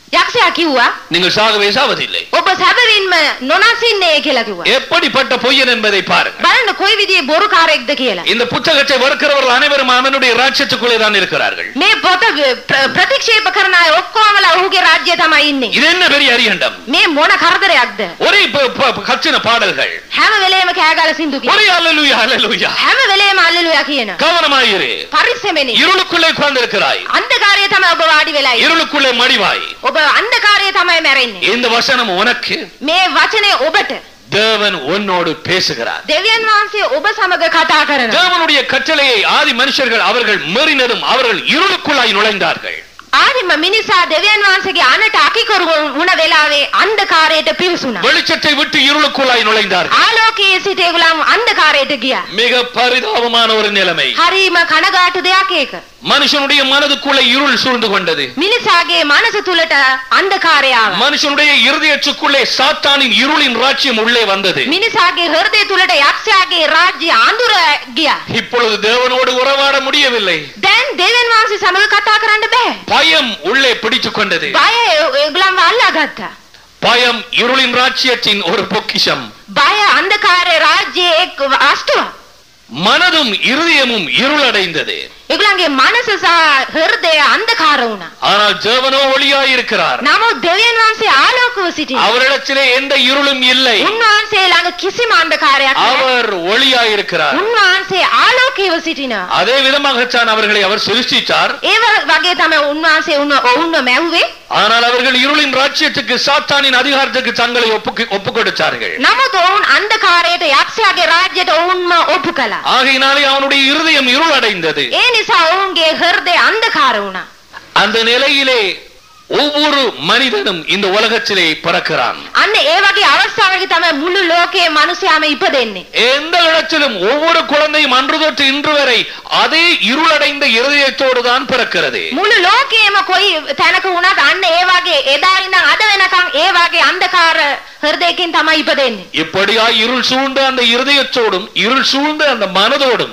යක්ෂයා කිව්වා நீங்கள் சாகவே சாவதில்லை ඔබ සැබවින්ම නොනසින්නේ කියලා කිව්වා. எப்படிப்பட்ட பொய்யன் என்பதை பாருங்க බලන්න කොයි විදිහේ බොරුකාරයෙක්ද කියලා. இந்த புத்தகத்தை வறுக்கிறவர்கள் அனைவரும் அவனுடைய ராட்சத்துக்குள்ளே தான் இருக்கிறார்கள் මේ පොත ප්‍ර- ප්‍රතික්ෂේප කරන අය ඔක්කොමලා ඔහුගේ රාජ්‍ය තමයි ඉන්නේ. இது என்ன பெரிய அரியண்டம் මේ මොන කරදරයක්ද? ஒரே ப- ப- கச்சின பாடல்கள் හැම වෙලේම කෑගල සින්දු කියන. ஒரே அல்லலுயா அல்லலுயா හැම වෙලේම අල්ලලුයා කියන. கவனமாயிரு පරිස්සමෙනි. இருளுக்குள்ளே உட்கார்ந்திருக்கிறாய் අන්ධකාරයේ තමයි ඔබ වාඩි වෙලා ඉන්නේ. இருளுக்குள்ளே மடிவாய் ඔබ අන්ධකාරයේ තමයි මැරෙන්නේ. இந்த வசனம் உனக்கு මේ වචනේ ඔබට தேவன் உன்னோடு பேசுகிறார் දෙවියන් වහන්සේ ඔබ සමග කතා කරනවා. தேவனுடைய கட்டளையை ஆதி மனுஷர்கள் அவர்கள் மீறினதும் அவர்கள் இருளுக்குள்ளாய் நுழைந்தார்கள் ආදිම මිනිසා දෙවියන් වහන්සේගේ අනට අකිකරු වුණ වෙලාවේ අන්ධකාරයට පිවිසුණා. வெளிச்சத்தை விட்டு இருளுக்குள்ளாய் நுழைந்தார்கள் ආලෝකයේ සිට ඒගොල්ලන් අන්ධකාරයට ගියා. மிக பரிதாபமான ஒரு நிலைமை හරිම කනගාටු දෙයක් ඒක. மனுஷனுடைய மனதுக்குள்ளே இருள் சூழ்ந்து கொண்டது මිනිසාගේ මනස තුලට අන්ධකාරය ආවා. மனுஷனுடைய இருதயத்துக்குள்ளே சாத்தானின் இருளின் ராஜ்யம் உள்ளே வந்தது මිනිසාගේ හෘදය තුලට යක්ෂයාගේ රාජ්‍ය අඳුර ගියා. இப்பொழுது தேவனோடு உறவாட முடியவில்லை දැන් දෙවියන් වහන්සේ සමග කතා කරන්න බෑ. பயம் உள்ளே பிடித்துக் கொண்டது බය ඒගොල්ලන්ව අල්ලාගත්තා. பயம் இருளின் ராஜ்யத்தின் ஒரு பொக்கிஷம் බය අන්ධකාරයේ රාජ්‍යයේ එක් වස්තුවක්. மனதும் இருதயமும் இருளடைந்தது ඒගොල්ලන්ගේ මනස සහ හෘදය අන්ධකාර වුණා. ஆனால் தேவனோ ஒளியாயிருக்கிறார் නමුත් දෙවියන් වහන්සේ ආලෝකව සිටිනවා. அவரிடத்திலே எந்த இருளும் இல்லை උන්වහන්සේ ළඟ කිසිම අන්ධකාරයක් නැහැ. அவர் ஒளியாயிருக்கிறார் උන්වහන්සේ ආලෝකයව සිටිනවා. அதே விதமாகத்தான் அவர்களை அவர் சிருஷ்டித்தார் ඒ ව- වගේ තමයි උන්වහන්සේ උන්ව ඔවුන්ව මැව්වේ. ஆனால் அவர்கள் இருளின் ராஜ்யத்துக்கு சாத்தானின் அதிகாரத்துக்கு தங்களை ஒப்பு ஒப்பு கொடுத்தார்கள் නමුත් ඔවුන් අන්ධකාරයට යක්ෂයාගේ රාජ්‍යයට ඔවුන්ම ඔප්පු කළා. ஆகையினாலே அவனுடைய இருதயம் இருளடைந்தது ඒ නිසා ඔවුන්ගේ හෘදය අන්ධකාර වුණා. அந்த நிலையிலே ஒவ்வொரு மனிதனும் இந்த உலகத்திலே பிறக்கிறான் අන්න ඒ වගේ අවස්ථාවක තමයි මුළු ලෝකයේ මිනිසයාම ඉපදෙන්නේ. எந்த இடத்திலும் ஒவ்வொரு குழந்தையும் அன்று தொட்டு இன்று வரை அதே இருளடைந்த இருதயத்தோடு தான் பிறக்கிறது මුළු ලෝකයේම කොයි තැනක වුණත් අන්න ඒ වගේ එදා ඉඳන් අද වෙනකන් ඒ වගේ අන්ධකාර හෘදයකින් තමයි ඉපදෙන්නේ. இப்படியா இருள் சூழ்ந்த அந்த இருதயத்தோடும் இருள் சூழ்ந்த அந்த மனதோடும்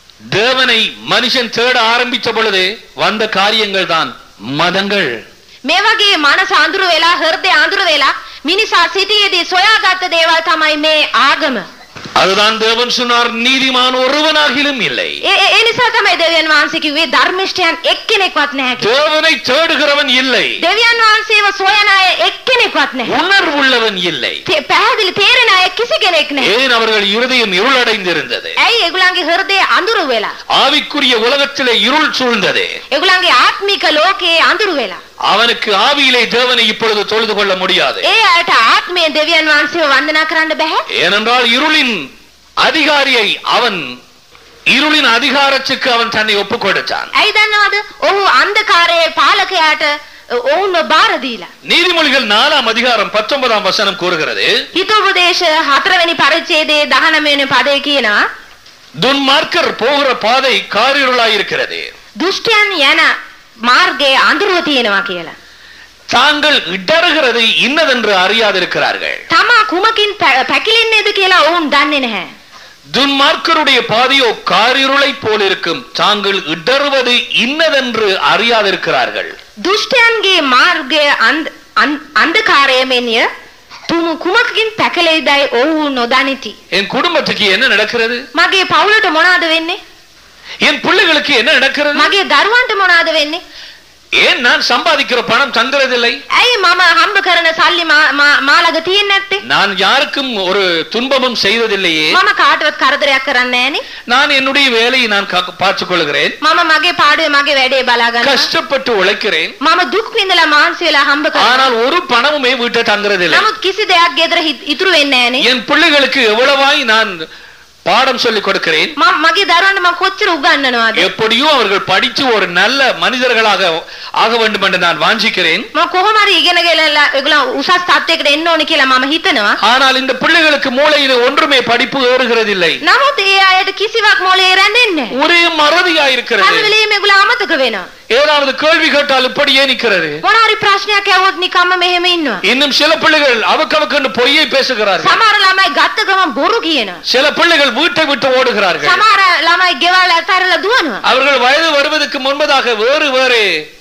தேவனை மனுஷன் தேட ஆரம்பித்த பொழுது வந்த காரியங்கள் தான் மதங்கள் මේ වගේ මනස අඳුර වෙලා හෘදය අඳුර වෙලා මිනිසා සිටියේදී සොයාගත්ත දේවල් තමයි මේ ආගම. அதுதான் தேவன் சொன்னார் நீதிமான் ஒருவனாகிலும் இல்லை ඒ ඒ- ඒ නිසා තමයි දෙවියන් වහන්සේ කිව්වේ ධර්මිෂ්ඨයන් එක්කෙනෙක්වත් නැහැ කියලා. தேவனை தேடுகிறவன் இல்லை දෙවියන් වහන්සේව සොයන අය එක්කෙනෙක්වත් නැහැ. உணர்வுள்ளவன் இல்லை තේ- පැහැදිලි තේරෙන අය කිසි කෙනෙක් නැහැ. ஏன் அவர்கள் இருதயம் இருளடைந்திருந்தது ඇයි ඒගොල්ලන්ගේ හෘදය අඳුරු වෙලා? ஆவிக்குரிய உலகத்திலே இருள் சூழ்ந்தது ඒගොල්ලන්ගේ ආත්මික ලෝකයේ අඳුරු වෙලා. அவனுக்கு ஆவியிலே தேவனை இப்பொழுது தொழுது கொள்ள முடியாது ඒ අයට ආත්මය දෙවියන් වහන්සේව වන්දනා කරන්න බෑ. ஏனென்றால் இருளின் அதிகாரியை அவன் இருளின் அதிகாரத்துக்கு அவன் தன்னை ஒப்புக் கொடுத்தான் ඇයි දන්නවද? ඔහු අන්ධකාරයේ පාලකයාට ඔවුන්ව බාර දීලා. நீதிமொழிகள் நாலாம் அதிகாரம் பத்தொன்பதாம் வசனம் கூறுகிறது හිතෝපදේශ හතරවෙනි පරිච්ඡේදයේ 19 වෙනි පදේ කියනවා துன்மார்க்கர் போகிற பாதை காரிருளாயிருக்கிறது දුෂ්ටයන් යන මාර්ගයේ අඳුරුව තියෙනවා කියලා. தாங்கள் இடறுகிறது இன்னதென்று அறியாதிருக்கிறார்கள் තමා කුමකින් පä- පැකිලෙන්නේද කියලා ඔවුන් දන්නේ නැහැ. துன்மார்க்கருடைய பாதையோ காரிருளை போலிருக்கும் தாங்கள் இடறுவது இன்னதென்று அறியாதிருக்கிறார்கள் දුෂ්ටයන්ගේ මාර්ගය අන්ධ- අන්- අන්ධකාරය මෙන්ය තුමු කුමකින් පැකලෙයිදයි ඔවුහු නොදනිති. என் குடும்பத்துக்கு என்ன நடக்கிறது මගේ පවුලට මොනාද වෙන්නේ? என் பிள்ளைகளுக்கு என்ன நடக்கிறது මගේ දරුවන්ට මොනාද වෙන්නේ? ஏன் நான் சம்பாதிக்கிற பணம் தங்குறதில்லை ඇයි මම හම්බ කරන සල්ලි මා- මා- මා ළඟ තියෙන්නේ නැත්තේ? நான் யாருக்கும் ஒரு துன்பமும் செய்ததில்லையே මම කාටවත් කරදරයක් කරන්නේ නැහනේ. நான் என்னுடைய வேலையை நான் கா- பார்த்துக் கொள்கிறேன் මම මගේ පාඩුවේ මගේ වැඩේ බලා ගන්නවා. கஷ்டப்பட்டு உழைக்கிறேன் මම දුක් විඳලා මාන්සි වෙලා හම්බ කරනවා. ஆனால் ஒரு பணமுமே வீட்டை தங்குறதில்லை නමුත් කිසි දෙයක් ගෙදර හි- ඉතුරු වෙන්නේ නැහනේ. என் பிள்ளைகளுக்கு எவ்வளவாய் நான் பாடம் சொல்லிக் கொடுக்கிறேன் මම මගේ දරුවන්ට මම කොච්චර උගන්වනවද? எப்படியும் அவர்கள் படித்து ஒரு நல்ல மனிதர்களாக ஆக வேண்டும் என்று நான் வாஞ்சிக்கிறேன் මම කොහොම හරි ඉගෙන ගෙනලා ඒගොල්ලෝ උසස් තත්යකට එන්න ඕනි කියලා මම හිතනවා. ஆனால் இந்த பிள்ளைகளுக்கு மூளையில் ஒன்றுமே படிப்பு ஏறுகிறதில்லை නමුත් ඒ අයට කිසිවක් මොලේ රැඳෙන්නේ නැහැ. ஒரே மறதியா හැම இருக்கிறது වෙලේම ඒගොල්ලෝ අමතක වෙනවා. ஏதாவது கேள்வி கேட்டால் இப்படியே நிற்கிறது මොන හරි ප්‍රශ්නයක් ඇහුවොත් නිකම්ම මෙහෙම ඉන්නවා. இன்னும் சில பிள்ளைகள் அவக்கவக்கென்று பொய்யை பேசுகிறார்கள் සමහර ළමයි ගත්ත ගමන් බොරු කියනවා. சில பிள்ளைகள் வீட்டை விட்டு ஓடுகிறார்கள் සමහර ළමයි ගෙවල් අතහැරලා දුවනවා. அவர்கள் வயது வருவதற்கு முன்பதாக வேறு வேறு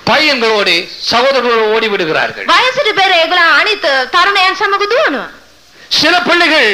பையங்களோடு சகோதரர்களோடு ஓடி விடுகிறார்கள் වයසට පෙර ඒගොල්ලෝ අනිත් තරුණයන් සමග දුවනවා. சில பிள்ளைகள்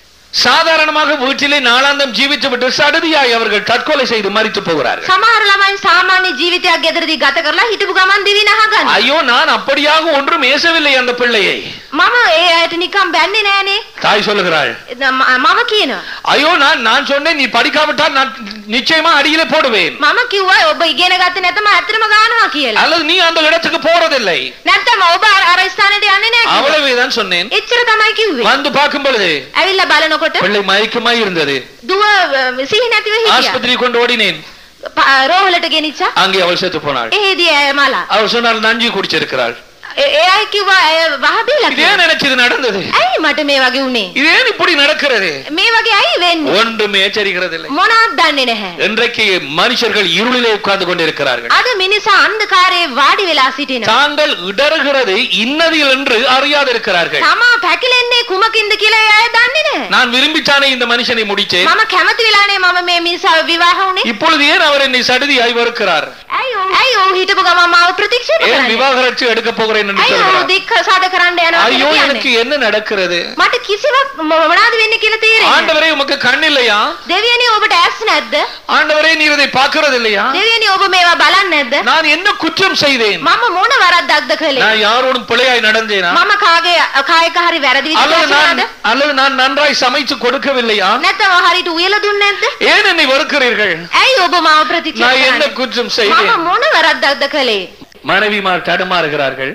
சாதாரணமாக வீட்டிலே நாளாந்தம் ஜீவித்து விட்டு சடுதியாய் அவர்கள் தற்கொலை செய்து மறித்து போகிறார்கள் සමහර ළමයි සාමාන්‍ය ජීවිතයක් ගෙදරදී ගත කරලා හිටපු ගමන් දිවි නහගන්න. ஐயோ நான் அப்படியாக ஒன்றும் ஏசவில்லை அந்த பிள்ளையை මම ඒ අයට නිකන් බැන්නේ නෑනේ. தாய் சொல்லுகிறாள் ම- මම කියනවා. ஐயோ நான் நான் சொன்னேன் நீ படிக்காவிட்டால் நான் நிச்சயமா அடியிலே போடுவேன் මම කිව්වා ඔබ ඉගෙන ගත්තේ නැතම ඇත්තටම ගන්නවා කියලා. அல்லது நீ அந்த இடத்துக்கு போறதில்லை නැත්තම් ඔබ අර අර ස්ථානෙට යන්නේ නෑ කිව්වා. அவ்வளவுதான் சொன்னேன் එච්චර තමයි කිව්වේ. வந்து பார்க்கும் பொழுது ඇවිල්ලා බලනකොට பிள்ளை மயக்கமாய் இருந்தது දුව අ, සිහි නැතිව හිටියා. ஆஸ்பத்திரி கொண்டு ஓடினேன் ප- අ, රෝහලට ගෙනිච්චා. அங்கே அவள் செத்து போனாள் එහිදී ඇය මලා. அவள் சொன்னால் நஞ்சு குடிச்சிருக்கிறாள் ඒ- ඒ අය කිව්වා ඇය වහබීලා இது ஏன் எனக்கு இது நடந்தது ඇයි මට මේ වගේ උනේ? இது ஏன் இப்படி நடக்கிறது මේ வகை ඇයි වෙන්නේ? ஒன்றும் எச்சரிக்கிறதில்லை මොනවත් දන්නේ නැහැ. இன்றைக்கு மனுஷர்கள் இருளிலே உட்கார்ந்து கொண்டிருக்கிறார்கள் අද මිනිසා අන්ධකාරයේ වාඩි වෙලා සිටිනවා. தாங்கள் இடறுகிறது இன்னதில் என்று அறியாதிருக்கிறார்கள் තමා පැකිලෙන්නේ කුමකින්ද කියලා ඒ අය දන්නේ නැහැ. நான் விரும்பித்தானே இந்த மனுஷனை முடிச்சேன் මම කැමති වෙලානේ මම මේ මිනිසාව විවාහ වුනේ. இப்பொழுது ஏன் அவர் என்னை சடுதியாய் வெறுக்கிறார் ඇයි ඔව් ඇයි ඔව් හිටපු ගමන් මාව ප්‍රතික්ෂේප ஏன் කරන්නේ? விவாகரத்து எடுக்க போகிறேன் என்று ඇයි ඔව් சொல்கிறார் දික්ක සාද කරන්න යනවා ஐயோ කියලා எனக்கு කියන්නේ? என்ன நடக்கிறது මට කිසිවක් මො- මොනවද වෙන්නේ කියලා තේරෙන්නේ නැහැ. ஆண்டவரே உமக்கு கண் இல்லையா දෙවියනි ඔබට ඇස් නැද්ද? ஆண்டவரே நீர் இதை பார்க்கிறது இல்லையா දෙවියනි ඔබ මේවා බලන්නේ නැද්ද? நான் என்ன குற்றம் செய்தேன் මම මොන වරද්දක්ද කළේ? நான் யாரோடும் பிழையாய் நடந்தேனா මම කාගේ කායක හරි වැරදි அல்லது විදිහට நான் කළාද? அல்லது நான் நன்றாய் சமைத்து கொடுக்கவில்லையா නැත්නම් හරියට උයලා දුන්නේ නැද්ද? ஏன் என்னை வெறுக்கிறீர்கள் ඇයි ඔබ මාව ප්‍රතික්ෂේප நான் என்ன කරන්නේ? குற்றம் මම செய்தேன் මොන වැරද්දක්ද කළේ? மனைவிமார் தடுமாறுகிறார்கள்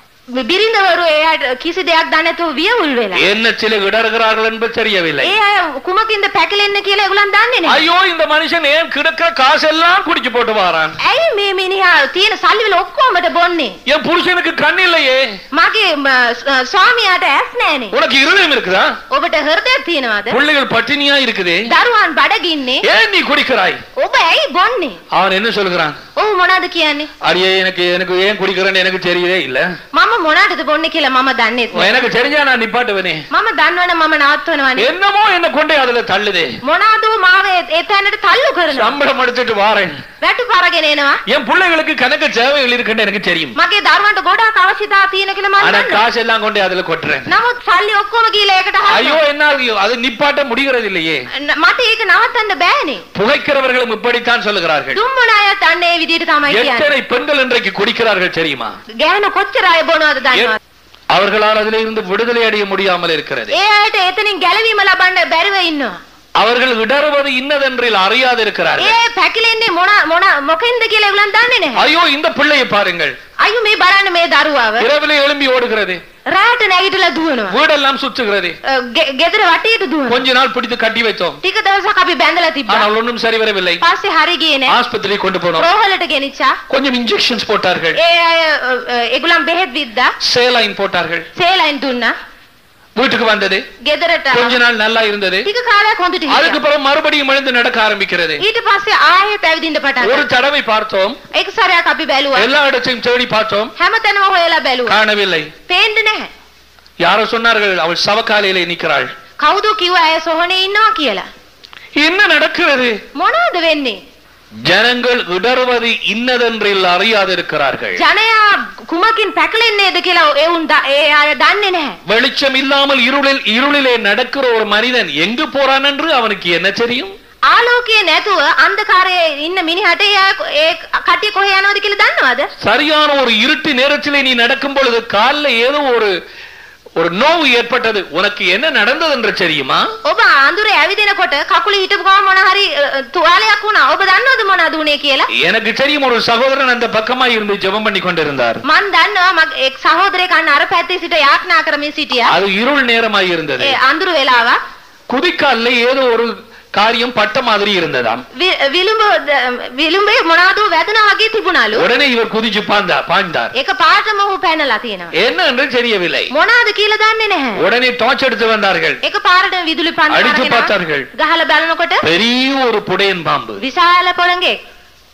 බිරිඳවරු එයාට කිසි දෙයක් දන්නේ නැතුව වියවුල් වෙලා. என்ன சில இடறுகிறார்கள் என்பது தெரியவில்லை ඒ අය කුමකින්ද පැකිලෙන්න කියලා ඒගොල්ලන් දන්නේ නැහැ. ஐயோ இந்த மனுஷன் ஏன் கிடக்கிற காசெல்லாம் குடிச்சு போட்டு வாரான் ඇයි මේ මිනිහා තියෙන සල්ලි වල ඔක්කොමට බොන්නේ? என் புருஷனுக்கு கண் இல்லையே මගේ ම, ස්- ස්වාමියාට ඇස් නැහනේ. உனக்கு இருதயம் இருக்குதா ඔබට හෘදයක් තියෙනවද? பிள்ளைகள் பட்டினியா இருக்குதே දරුවන් බඩගින්නේ. ஏன் நீ குடிக்கிறாய் ඔබ ඇයි බොන්නේ? அவன் என்ன சொல்கிறான் ඔව් මොනවද කියන්නේ? அடியே எனக்கு எனக்கு ஏன் குடிக்கிறேன்னு எனக்கு தெரியவே இல்ல මම මොනවටද බොන්නේ කියලා මම දන්නේ නැහැ. எனக்கு தெரிஞ்சா நான் நிப்பாட்டுவனே මම දන්නවනේ මම නවත්වනවනේ. என்னமோ என்ன கொண்டே அதுல தள்ளுதே මොනවද මාව ඒ- ඒ තැනට තල්ලු කරනවා. சம்பளம் எடுத்துட்டு வாரேன் වැටු පරගෙන එනවා. என் பிள்ளைகளுக்கு கணக்கு சேவைகள் இருக்குன்னு எனக்கு தெரியும் මගේ දරුවන්ට ගොඩාක් අවශ්‍යතා තියෙන කියලා මම ஆனா දන්නවා. காசு எல்லாம் கொண்டே அதுல கொட்டுறேன் නමුත් සල්ලි ඔක්කොම ගිහලා ඒකට ஐயோ හරිනවා. என்ன அது- அது நிப்பாட்ட முடிகிறது இல்லையே න- මට ඒක නවත්තන්න බෑනේ. புகைக்கிறவர்களும் இப்படித்தான் சொல்லுகிறார்கள் දුම්මන අයත් අන්න ඒ විදිහට තමයි කියන්නේ. எத்தனை பெண்கள் இன்றைக்கு குடிக்கிறார்கள் தெரியுமா ගෑනු කොච්චර අය බොනවද දන්නවද? அவர்களால் அதிலே இருந்து விடுதலை அடைய முடியாமல் இருக்கிறது ඒ අයට එතනින් ගැලවීම ලබන්න බැරිව ඉන්නවා. அவர்கள் இடறுவது இன்னதென்றில் அறியாது இருக்கிறார்கள் ඒ පැකිලෙන්නේ මොන මොන මොකෙන්ද කියලා ඒගොල්ලන් දන්නේ නැහැ. ஐயோ இந்த பிள்ளையை பாருங்கள் අයියෝ මේ බලන්න මේ දරුවව இரவிலே எழும்பி ஓடுகிறது රාට නැගිටලා දුවනවා. வீடெல்லாம் சுற்றுகிறது අ, ගෙ- ගෙදර වටේට දුවනවා. கொஞ்ச நாள் பிடித்து கட்டி வைத்தோம் ටික දවසක් අපි බැඳලා තිබ්බා. ஆனால் ஒன்றும் சரி வரவில்லை පස්සේ හරි ගියේ නෑ. ஆஸ்பத்திரி கொண்டு போனோம் රෝහලට ගෙනිච්චා. கொஞ்சம் இன்ஜெக்ஷன்ஸ் போட்டார்கள் ඒ අය අ, අ, ඒගොල්ලන් බෙහෙත් විද්දා. சேலைன் போட்டார்கள் සේලයින් දුන්නා. வீட்டுக்கு வந்தது ගෙදරට கொஞ்ச நாள் நல்லா இருந்தது ටික කාලයක් හොඳට அதுக்கு හිටියා. பிறகு மறுபடியும் எழுந்து நடக்க ஆரம்பிக்கிறது ඊට පස්සේ ආයෙත් ඇවිදින්න පටන් ஒரு ගත්තා. தடவை பார்த்தோம் එක සැරයක් අපි බැලුවා. எல்லா இடத்தையும் தேடி பார்த்தோம் හැමතැනම හොයලා බැලුවා. காணவில்லை පේන්න නැහැ. யாரோ சொன்னார்கள் அவள் சவக்காலையிலே நிற்கிறாள் කවුද කිව්වා ඇය සොහනේ ඉන්නවා කියලා? என்ன நடக்கிறது මොනවද වෙන්නේ? ஜனங்கள் இடறுவது இன்னதென்றில் அறியாதிருக்கிறார்கள் ජනයා කුමකින් පැකලෙන්නේද කියලා එවුන් ද- ඒ අය දන්නේ නැහැ. வெளிச்சம் இல்லாமல் இருளில் இருளிலே நடக்கிற ஒரு மனிதன் எங்கு போறான் என்று அவனுக்கு என்ன தெரியும் ආලෝකයේ නැතුව අන්ධකාරයේ ඉන්න මිනිහට ඒ අය- ඒ කට්ටිය කොහේ යනවද කියලා දන්නවද? சரியான ஒரு இருட்டு நேரத்திலே நீ நடக்கும் பொழுது காலில் ஏதோ ஒரு ஒரு நோவு ஏற்பட்டது உனக்கு என்ன நடந்தது என்று தெரியுமா ඔබ අඳුරේ ඇවිදිනකොට කකුල හිටපු ගමන් මොන හරි අ, අ, තුවාලයක් වුණා. ඔබ දන්නවද මොනවද උනේ කියලා? எனக்கு தெரியும் ஒரு சகோதரன் அந்த பக்கமா இருந்து ஜெபம் பண்ணி கொண்டிருந்தார் මන් දන්නවා මගේ එක් සහෝදරයෙක් අන්න අර පැත්තේ සිට යාඥා කරමින් සිටියා. அது இருள் நேரமாய் இருந்தது ඒ අඳුර වෙලාවක් குதிக்கால்ல ஏதோ ஒரு காரியம் பட்ட மாதிரி இருந்ததாம் වි- විලුඹ ද- විලුඹේ මොනවද වැදුනා වගේ තිබුණලු. உடனே இவர் குதிச்சு பாந்தா பாய்ந்தார் ඒක පාටම ඔහු පැනලා තියෙනවා. என்ன என்று தெரியவில்லை මොනවද කියලා දන්නේ නැහැ. உடனே டார்ச் எடுத்து வந்தார்கள் ඒක පාරට විදුලි පන්දම් අඩිතු අරගෙන පාතාர்கள். ගහලා බලනකොට பெரிய ஒரு புடையன் பாம்பு විශාල පොළඟෙක්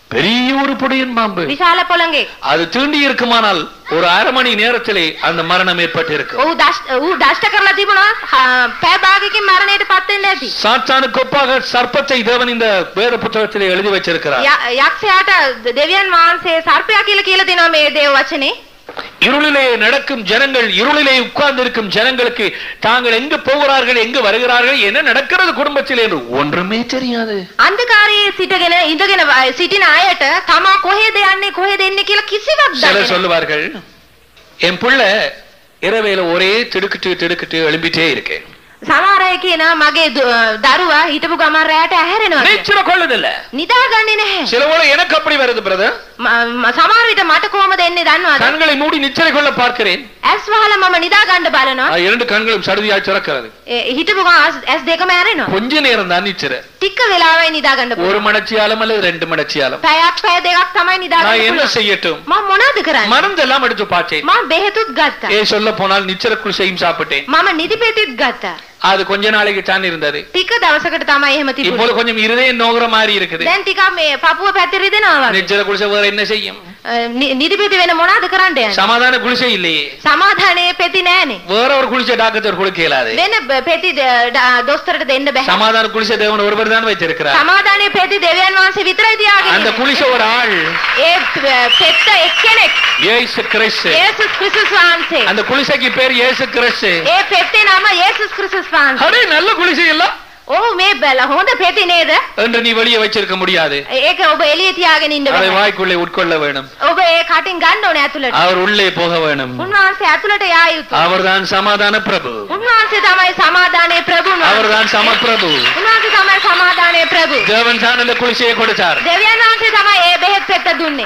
பெரிய ஒரு புடியன் பாம்பு විශාල පොළඟෙක්. அது தீண்டி இருக்குமானால் ஒரு அரை மணி நேரத்திலே அந்த மரணம் ஏற்பட்டு இருக்கும் ඔහු දෂ්ට ඌ දෂ්ට කරලා තිබුණා හා- පැය භාගයකින් මරණයට පත් වෙන්න ඇති. சாத்தானுக்கு ஒப்பாக சர்ப்பத்தை தேவன் இந்த வேத புத்தகத்திலே எழுதி வச்சிருக்கிறார் ය- යක්ෂයාට දෙවියන් වහන්සේ සර්පයා කියලා කියලා දෙනවා මේ දේව වචනේ. இருளிலே நடக்கும் ஜனங்கள் இருளிலே உட்கார்ந்து இருக்கும் ஜனங்களுக்கு தாங்கள் எங்கு போகிறார்கள் எங்கு வருகிறார்கள் என்ன நடக்கிறது குடும்பத்தில் என்று ஒன்றுமே தெரியாது අන්ධකාරයේ සිටගෙන ඉඳගෙන ව- සිටින අයට තමා කොහෙද යන්නේ කොහෙද එන්නේ කියලා කිසිවක් දන්නේ சிலர் නැහැ. சொல்லுவார்கள் என் புள்ள இரவேல ஒரே திடுக்கிட்டு திடுக்கிட்டு எழும்பிட்டே இருக்கேன் සමහර අය කියනවා මගේ දු- දරුවා හිටපු ගමන් රැයට ඇහැරෙනවා. කියලා. நீச்சல கொள்ளுதில்ல නිදාගන්නේ නැහැ. சில வேளை எனக்கு அப்படி வருது பிரதர் ම- ම- සමහර විට මට කොහමද එන්නේ දන්නවද? கண்களை மூடி நிச்சரை கொள்ள பார்க்கிறேன் ඇස් වහලා මම නිදා ගන්න බලනවා. ஆ, இரண்டு கண்களும் சடுதியாய் திறக்கிறது ඒ හිටපු ගමන් ඇස්- ඇස් දෙකම ඇරෙනවා. கொஞ்ச நேரம் தான் நிச்சரை ටික වෙලාවයි නිදා ගන්න ஒரு පුළුවන්. மணச்சியாலம் அல்லது ரெண்டு மணச்சியாலம் පැයක් පැය දෙකක් තමයි නිදා நான் ගන්න என்ன පුළුවන්. செய்யட்டும் මම මොනවද කරන්නේ? மருந்தெல்லாம் எடுத்து பார்த்தேன் මම බෙහෙතුත් ගත්තා. ஏ சொல்ல போனால் நிச்சர குளிசையும் சாப்பிட்டேன் මම නිදිපෙතිත් ගත්තා. அது கொஞ்ச நாளைக்கு தான் இருந்தது ටික දවසකට තමයි එහෙම තිබුණේ. இப்போது கொஞ்சம் இருதயம் நோகிற மாதிரி இருக்குது දැන් ටිකක් මේ පපුව පැත්තේ රිදෙනවා වගේ. நிச்சர குளிசை வேற என்ன செய்யும் අ, නි- නිදිපෙති වෙන මොනවද කරන්න යන්නේ? சமாதான குளிசை இல்லையே සමාධානයේ පෙති නෑනේ. வேற ஒரு குளிசை டாக்டர் கொடுக்க இயலாது වෙන බ- පෙති ද- ඩ- දොස්තරට දෙන්න බෑ. சமாதான குளிசை தேவன் ஒருவர் தான் வைத்திருக்கிறார் සමාධානයේ පෙති දෙවියන් වහන්සේ විතරයි තියාගෙන அந்த ඉන්නේ. குளிசை ஒரு ஆள் ඒ ප- පෙත්ත එක්කෙනෙක්. ஏசு கிறிஸ்து යේසුස් ක්‍රිස්තුස් වහන්සේ. அந்த குளிசைக்கு பேர் இயேசு கிறிஸ்து ඒ පෙත්තේ නම යේසුස් ක්‍රිස්තුස් වහන්සේ. அடே நல்ல குளிசை இல்ல ඔව් මේ බැල හොඳ පෙති නේද? என்று நீ வெளியே வச்சிருக்க முடியாது ඒක ඔබ එළිය තියාගෙන ඉන්න அதை බෑ. வாய்க்குள்ளே உட்கொள்ள வேணும் ඔබ ඒ කටින් ගන්න ඕනේ ඇතුළට. அவர் உள்ளே போக வேணும் උන්වහන්සේ ඇතුළට යා යුතුයි. அவர்தான் சமாதான பிரபு උන්වහන්සේ තමයි සමාදානයේ ප්‍රභුන් වහන්සේ. அவர்தான் சமப்பிரபு උන්වහන්සේ තමයි සමාදානයේ ප්‍රභු. தேவன் தான் அந்த குளிசையை கொடுத்தார் දෙවියන් වහන්සේ තමයි ඒ බෙහෙත් පෙත්ත දුන්නේ.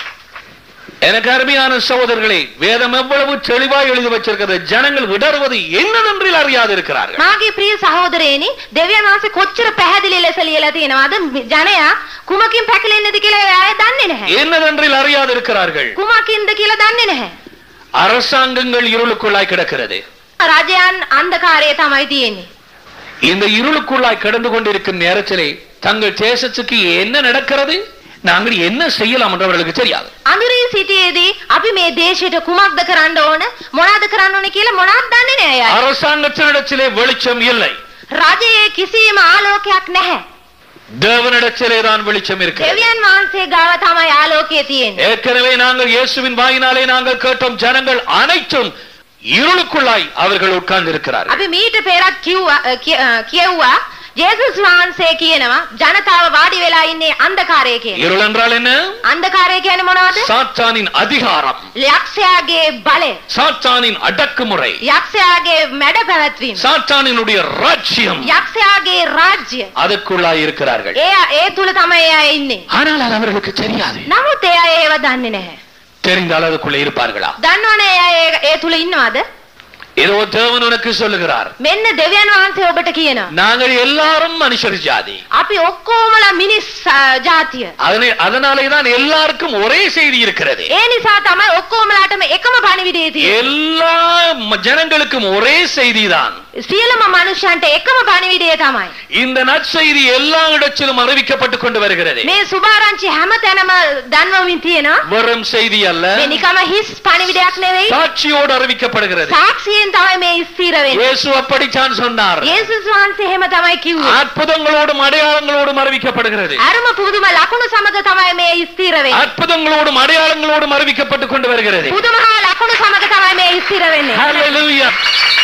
எனக்கு அருமையான சகோதரர்களே வேதம் எவ்வளவு தெளிவாய் எழுதி வச்சிருக்கிறது ஜனங்கள் விடறுவது என்னதென்றில் அறியாது இருக்கிறார்கள் මාගේ ප්‍රිය සහෝදරයනි දෙවියන් වහන්සේ කොච්චර පැහැදිලි ලෙස ලියලා තියෙනවද ජනයා කුමකින් පැකිලෙන්නේද කියලා ඒ අය දන්නේ නැහැ. என்னதென்றில் அறியாது இருக்கிறார்கள் කුමකින්ද කියලා දන්නේ නැහැ. அரசாங்கங்கள் இருளுக்குள்ளாய் கிடக்கிறது රජයන් අන්ධකාරයේ තමයි තියෙන්නේ. இந்த இருளுக்குள்ளாய் கிடந்து கொண்டிருக்கும் நேரத்திலே தங்கள் தேசத்துக்கு என்ன நடக்கிறது நாங்கள் என்ன செய்யலாம் என்று அவர்களுக்கு தெரியாது අඳුරේ සිටියේදී අපි මේ දේශයට කුමක්ද කරන්න ඕන මොනවද කරන්න ඕන කියලා මොනවද දන්නේ නැහැ අය. அரசாங்கத்தினிடத்திலே வெளிச்சம் இல்லை රජයේ කිසිම ආලෝකයක් නැහැ. தேவனிடத்திலே தான் வெளிச்சம் இருக்கிறது දෙවියන් වහන්සේ ගාව තමයි ආලෝකය තියෙන්නේ. ஏற்கனவே நாங்கள் இயேசுவின் வாயினாலே நாங்கள் கேட்டோம் ஜனங்கள் அனைத்தும் இருளுக்குள்ளாய் அவர்கள் உட்கார்ந்து இருக்கிறார்கள் අපි මීට පෙරත් කිව්වා අ, කිය- අ, කියවුවා ජේසුස් වහන්සේ කියනවා ජනතාව වාඩි වෙලා ඉන්නේ අන්ධකාරයේ කියලා. இருள் என்றால் என்ன අන්ධකාරය කියන්නේ මොනවද? சாத்தானின் அதிகாரம் යක්ෂයාගේ බලය, சாத்தானின் அடக்குமுறை යක්ෂයාගේ මැඩ පැවැත්වීම, சாத்தானினுடைய ராஜ்யம் යක්ෂයාගේ රාජ්‍ය. அதுக்குள்ளாய் இருக்கிறார்கள் ඒ ඒ තුල තමයි ඒ අය ඉන්නේ. ஆனால் அது அவர்களுக்கு தெரியாது නමුත් ඒ අය ඒව දන්නේ නැහැ. தெரிந்தால் அதுக்குள்ளே இருப்பார்களா දන්නවනේ ඒ අය ඒ- ඒ තුල ඉන්නවද? ஏதோ தேவன் உனக்கு சொல்லுகிறார் මෙන්න දෙවියන් වහන්සේ ඔබට කියනවා. நாங்கள் எல்லாரும் மனுஷர் ஜாதி අපි ඔක්කොමලා මිනිස් අ, ජාතිය. அதனை அதனாலே தான் எல்லாருக்கும் ஒரே செய்தி இருக்கிறது ඒ නිසා තමයි ඔක්කොමලාටම එකම පණිවිඩය තියෙන්නේ. எல்லா ம- ஜனங்களுக்கும் ஒரே செய்திதான் සියලුම මනුෂ්‍යයන්ට එකම පණිවිඩය තමයි. இந்த நற்செய்தி எல்லா இடத்திலும் அறிவிக்கப்பட்டுக் கொண்டு வருகிறது මේ සුභාරංචි හැම තැනම දන්වමින් තියෙනවා. வெறும் செய்தி அல்ல මේ නිකම හිස් පණිවිඩයක් නෙවෙයි. சாட்சியோடு அறிவிக்கப்படுகிறது සාක්ෂියෙන් තමයි මේ ස්ථිර වෙන්නේ. இயேசு அப்படித்தான் சொன்னார் යේසුස් වහන්සේ එහෙම තමයි කිව්වේ. அற்புதங்களோடும் அடையாளங்களோடும் அறிவிக்கப்படுகிறது අරම පුදුම ලකුණු සමග තමයි මේ ස්ථිර වෙන්නේ. அற்புதங்களோடும் அடையாளங்களோடும் அறிவிக்கப்பட்டுக் கொண்டு வருகிறது පුදුම හා ලකුණු සමග තමයි මේ ස්ථිර වෙන්නේ. Hallelujah.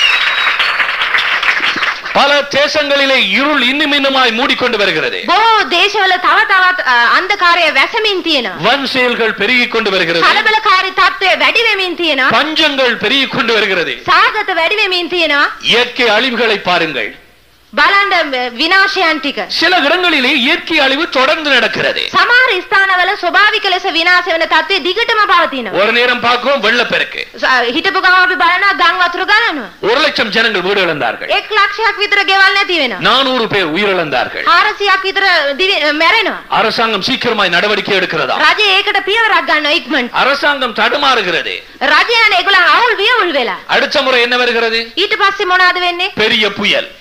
பல தேசங்களிலே இருள் இன்னும் இன்னுமாய் மூடிக்கொண்டு வருகிறது බොහෝ දේශවල තව තවත් අ, අන්ධකාරය වැසමින් තියෙනවා. வன் செயல்கள் பெருகிக் கொண்டு வருகிறது කලබලකාරී තත්ත්වය වැඩි වෙමින් තියෙනවා. பஞ்சங்கள் பெருகிக் கொண்டு வருகிறது සාගත වැඩි වෙමින් තියෙනවා. இயற்கை அழிவுகளை பாருங்கள் බලන්න ව- විනාශයන් ටික. சில இடங்களிலே இயற்கை அழிவு தொடர்ந்து நடக்கிறது සමහර ස්ථානවල ස්වභාවික ලෙස විනාශ වෙන තත්ත්වය දිගටම පවතිනවා. ஒரு நேரம் பார்க்கவும் வெள்ளப்பெருக்கு ස- හිටපු ගම අපි බලනවා ගම් වතුර ගලනවා. ஒரு லட்சம் ஜனங்கள் வீடு இழந்தார்கள் එක් ලක්ෂයක් විතර ගෙවල් නැති වෙනවා. நானூறு பேர் உயிரிழந்தார்கள் 400ක් විතර දිවි- මැරෙනවා. அரசாங்கம் சீக்கிரமாய் நடவடிக்கை எடுக்கிறதா රජය ඒකට පියවරක් ගන්නවා ඉක්මනට. அரசாங்கம் தடுமாறுகிறது රජයන ඒගොල්ලන් අවුල් වියවුල් වෙලා. அடுத்த முறை என்ன வருகிறது ඊට පස්සේ මොනවද වෙන්නේ? பெரிய புயல்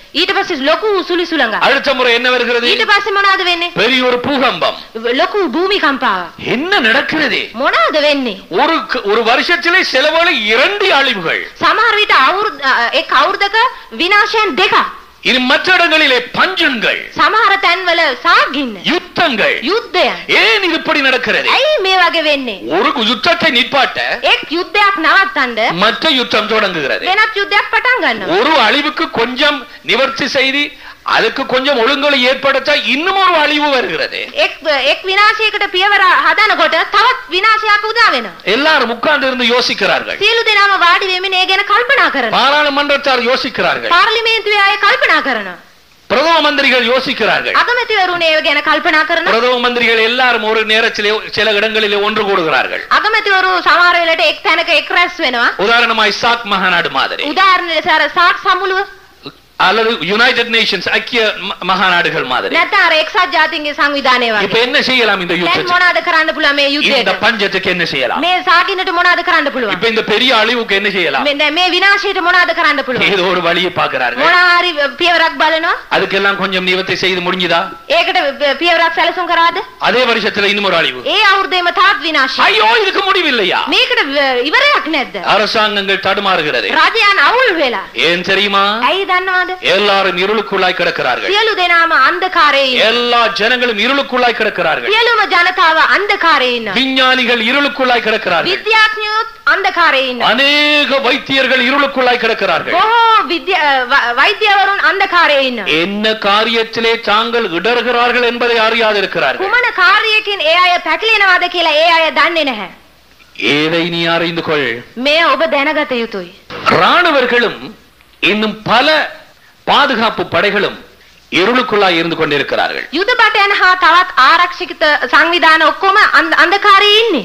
ඊට පස්සේ ලොකු සුළි සුළඟ. அடுத்த முறை என்ன வருகிறது ඊට පස්සේ මොනවද වෙන්නේ? பெரிய ஒரு பூகம்பம் ලොකු භූමිකම්පාවක්. என்ன நடக்கிறது මොනවද වෙන්නේ? ஒரு க- ஒரு வருஷத்திலே செலவோடு இரண்டு அழிவுகள் සමහර විට අවුරුදු එක් අවුරුද්දක විනාශයන් දෙකක්. இனி மற்ற இடங்களிலே பஞ்சங்கள் සමහර තැන්වල සාගින්න. யுத்தங்கள் යුද්ධයන්. ஏன் இது இப்படி நடக்கிறது ඇයි මේ වගේ වෙන්නේ? ஒரு யுத்தத்தை நிப்பாட்ட එක් යුද්ධයක් නවත්තන්න மற்ற யுத்தம் தொடங்குகிறது වෙනත් යුද්ධයක් පටන් ගන්නවා. ஒரு அழிவுக்கு கொஞ்சம் நிவர்த்தி செய்து அதுக்கு கொஞ்சம் ஒழுங்குகளை ஏற்படுத்த இன்னும் ஒரு அழிவு வருகிறது එක් එක් විනාශයකට පියවර හදනකොට තවත් විනාශයක් උදා වෙනවා. எல்லாரும் உட்கார்ந்து இருந்து யோசிக்கிறார்கள் සියලු දෙනාම වාඩි වෙමින් ඒ ගැන කල්පනා කරනවා. பாராளுமன்றத்தார் யோசிக்கிறார்கள் පාර්ලිමේන්තුවේ අය කල්පනා කරනවා. பிரதம மந்திரிகள் யோசிக்கிறார்கள் අගමැතිවරුන් ඒ ගැන කල්පනා කරනවා. பிரதம மந்திரிகள் எல்லாரும் ஒரு நேரத்திலே சில இடங்களிலே ஒன்று கூடுகிறார்கள் අගමැතිවරු සමහර වෙලට එක් තැනක එක් රැස් වෙනවා. உதாரணமாய் சாக் மகாநாடு மாதிரி උදාහරණ ලෙස අර සාක් සමුළුව அல்லது யுனைடெட் நேஷன்ஸ் ஐக்கிய ம- மகாநாடுகள் மாதிரி නැත්නම් අර එක්සත් ජාතීන්ගේ සංවිධානය இப்ப වගේ. என்ன செய்யலாம் இந்த දැන් யுத்தத்துக்கு මොනවද කරන්න පුළුවන් මේ இந்த යුද්ධයට? பஞ்சத்துக்கு என்ன செய்யலாம் මේ සාගින්නට මොනවද කරන්න පුළුවන්? இப்ப இந்த பெரிய அழிவுக்கு என்ன செய்யலாம் මේ දැන් මේ විනාශයට මොනවද කරන්න පුළුවන්? ஏதோ ஒரு வழியை பார்க்கிறார்கள் මොනවා හරි පියවරක් බලනවා. அதுக்கெல்லாம் கொஞ்சம் நிவர்த்தி செய்து முடிஞ்சுதா ඒකට පියවරක් සැලසුම් කරාද? அதே வருஷத்துல இன்னும் ஒரு அழிவு ඒ අවුරුද්දේම තාත් විනාශය. ஐயோ இதுக்கு முடிவில்லையா මේකට ව- ඉවරයක් නැද්ද? அரசாங்கங்கள் தடுமாறுகிறது රජයන් අවුල් වෙලා. ஏன் தெரியுமா ඇයි දන්නවද? எல்லாரும் இருளுக்குள்ளாய் கிடக்கிறார்கள் සියලු දෙනාම අන්ධකාරයේ ඉන්නවා. எல்லா ஜனங்களும் இருளுக்குள்ளாய் கிடக்கிறார்கள் සියලුම ජනතාව අන්ධකාරයේ ඉන්නවා. விஞ்ஞானிகள் இருளுக்குள்ளாய் கிடக்கிறார்கள் විද්‍යාඥයෝත් අන්ධකාරයේ ඉන්නවා. அநேக வைத்தியர்கள் இருளுக்குள்ளாய் கிடக்கிறார்கள் බොහෝ විද්‍යා ව- වෛද්‍යවරුන් අන්ධකාරයේ ඉන්නවා. என்ன காரியத்திலே தாங்கள் இடறுகிறார்கள் என்பதை அறியாதிருக்கிறார்கள் කුමන කාර්යයකින් ඒ අය පැටලෙනවද කියලා ඒ අය දන්නේ නැහැ. ஏதை நீ அறிந்து கொள் මේ ඔබ දැනගත යුතුයි. ராணுவர்களும் இன்னும் பல பாதுகாப்பு படைகளும் இருளுக்குள்ளாய் இருந்து கொண்டிருக்கிறார்கள் යුද බටයන් හා තවත් ආරක්ෂිත සංවිධාන ඔක්කොම අන්ධ- අන්ධකාරයේ ඉන්නේ.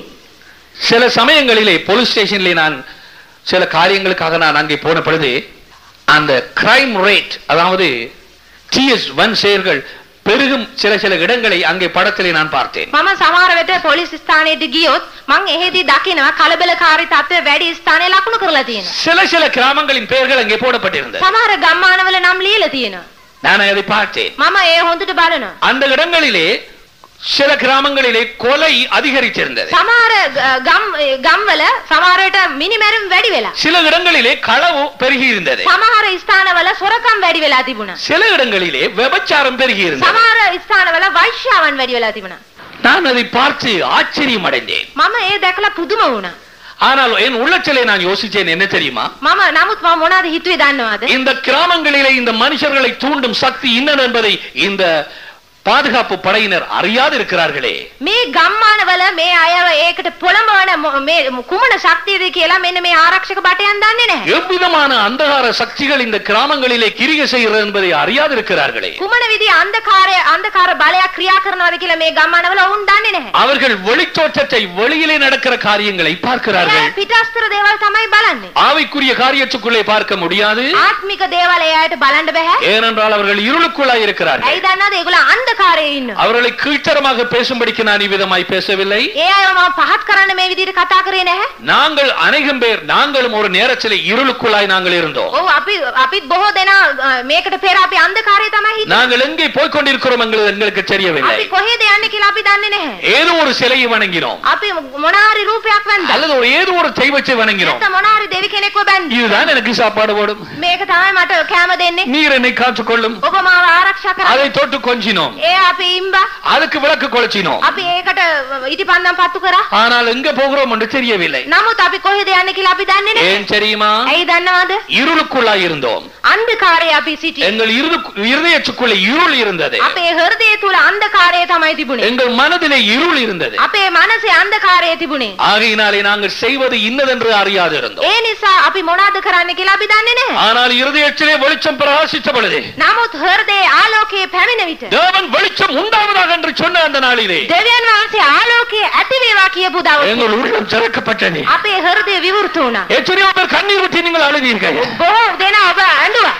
சில சமயங்களிலே போலீஸ் ஸ்டேஷன்ல நான் சில காரியங்களுக்காக நான் அங்கே போன பொழுது அந்த கிரைம் ரேட் அதாவது டிஎஸ் ஒன் செயல்கள் பெருகும் சில சில இடங்களை அங்கே படத்திலே நான் பார்த்தேன் මම සමහර වෙලට පොලිස් ස්ථානයට ගියොත් මං එහෙදි දකිනවා කලබලකාරී තත්ත්වය වැඩි ස්ථානයේ ලකුණු කරලා තියෙනවා. சில சில கிராமங்களின் பெயர்கள் அங்கே போடப்பட்டிருந்தது සමහර ගම්මානවල නම් ලියලා තියෙනවා. நான் அதை பார்த்தேன் මම ඒ හොඳට බලනවා. அந்த இடங்களிலே சில கிராமங்களிலே கொலை அதிகரித்திருந்தது සමහර ග- ගම් ඒ ගම්වල සමහරට මිනිමැරුම් වැඩි වෙලා. சில இடங்களிலே களவு பெருகி இருந்தது සමහර ස්ථානවල සොරකම් වැඩි වෙලා තිබුණා. சில இடங்களிலே விபச்சாரம் பெருகி இருந்தது සමහර ස්ථානවල වෛශ්‍යාවන් වැඩි වෙලා තිබුණා. நான் அதை பார்த்து ஆச்சரியம் அடைந்தேன் මම ඒ දැකලා පුදුම වුණා. ஆனால் என் உள்ளத்திலே நான் யோசிச்சேன் என்ன தெரியுமா මම නමුත් මම මොනවද හිතුවේ දන්නවද? இந்த கிராமங்களிலே இந்த மனுஷர்களை தூண்டும் சக்தி இன்னது என்பதை இந்த பாதுகாப்பு படையினர் அறியாது இருக்கிறார்களே මේ ගම්මානවල මේ අයව ඒකට පොළඹවන මො- මේ කුමන ශක්තියද කියලා මෙන්න මේ ආරක්ෂක බටයන් දන්නේ නැහැ. எவ்விதமான அந்தகார சக்திகள் இந்த கிராமங்களிலே கிரிகை செய்கிறது என்பதை அறியாது இருக்கிறார்களே කුමන විදිහ අන්ධකාරය අන්ධකාර බලයක් ක්‍රියා කරනවද කියලා මේ ගම්මානවල වුන් දන්නේ නැහැ. அவர்கள் வெளித்தோற்றத்தை வெளியிலே நடக்கிற காரியங்களை பார்க்கிறார்கள் එයා පිටස්තර දේවල් තමයි බලන්නේ. ஆவிக்குரிய காரியத்துக்குள்ளே பார்க்க முடியாது ආත්මික දේවල් එයාට බලන්න බෑ. ஏனென்றால் அவர்கள் இருளுக்குள்ளாய் இருக்கிறார்கள் ඇයි දන්නවද? ඒගොල්ලෝ අන්ධකාරයේ ඉන්නවා. அவர்களை கீழ்த்தரமாக பேசும்படிக்கு நான் இவ்விதமாய் பேசவில்லை ඒ අයව මම පහත් කරන්න මේ විදිහට කතා කරේ නැහැ. நாங்கள் அநேகம் பேர் நாங்களும் ஒரு நேரத்தில் இருளுக்குள்ளாய் நாங்கள் இருந்தோம் ඔව් අපි අපිත් බොහෝ දෙනා අ, මේකට පෙර අපි අන්ධකාරයේ තමයි හිටියේ. நாங்கள் எங்கே போய் கொண்டிருக்கிறோம் எங்களுக்கு எங்களுக்கு தெரியவில்லை අපි කොහෙද යන්නේ කියලා අපි දන්නේ නැහැ. ஏதோ ஒரு சிலையை வணங்கினோம் අපි මොනාරි රූපයක් වැන්දා. அல்லது ஒரு ஏதோ ஒரு தெய்வத்தை வணங்கினோம் නැත්නම් මොනාරි දෙවි කෙනෙක්ව බැන්දා. இதுதான் எனக்கு சாப்பாடு போடும் මේක තමයි මට කැම දෙන්නේ. நீர் என்னை காத்துக்கொள்ளும் ඔබ මාව ආරක්ෂා කරන්න. அதை தொட்டு கொஞ்சினோம் ඒ අපි ඉම්බා. அதுக்கு விளக்கு கொளுச்சினோம் අපි ඒකට ඉටිපන්දම් පත්තු කරා. ஆனால் எங்க போகிறோம் என்று தெரியவில்லை නමුත් අපි කොහෙද යන්නේ කියලා අපි දන්නේ නැහැ. ஏன் தெரியுமா ඇයි දන්නවද? இருளுக்குள்ளாய் இருந்தோம் අන්ධකාරයේ අපි සිටි. எங்கள் இரு- இருதயத்துக்குள்ளே இருள் இருந்தது අපේ හෘදය තුල අන්ධකාරය තමයි තිබුණේ. எங்கள் மனதிலே இருள் இருந்தது අපේ මනසේ අන්ධකාරය තිබුණේ. ஆகையினாலே நாங்கள் செய்வது இன்னதென்று அறியாது இருந்தோம் ඒ නිසා අපි මොනවද කරන්න කියලා අපි දන්නේ නැහැ. ஆனால் இருதயத்திலே வெளிச்சம் பிரகாசித்த பொழுது නමුත් හෘදයේ ආලෝකයේ පැමිණ විට தேவன் வெளிச்சம் உண்டாவதாக என்று சொன்ன அந்த நாளிலே දෙවියන් වහන්සේ ආලෝකයේ ඇති වේවා කියපු දවසේ எங்கள் உள்ளம் திறக்கப்பட்டது අපේ හෘදය විවෘත වුණා. எத்தனையோ பேர் கண்ணீர் விட்டு நீங்கள் அழுதீர்கள் බොහෝ දෙනා ඔබ ඇඬුවා.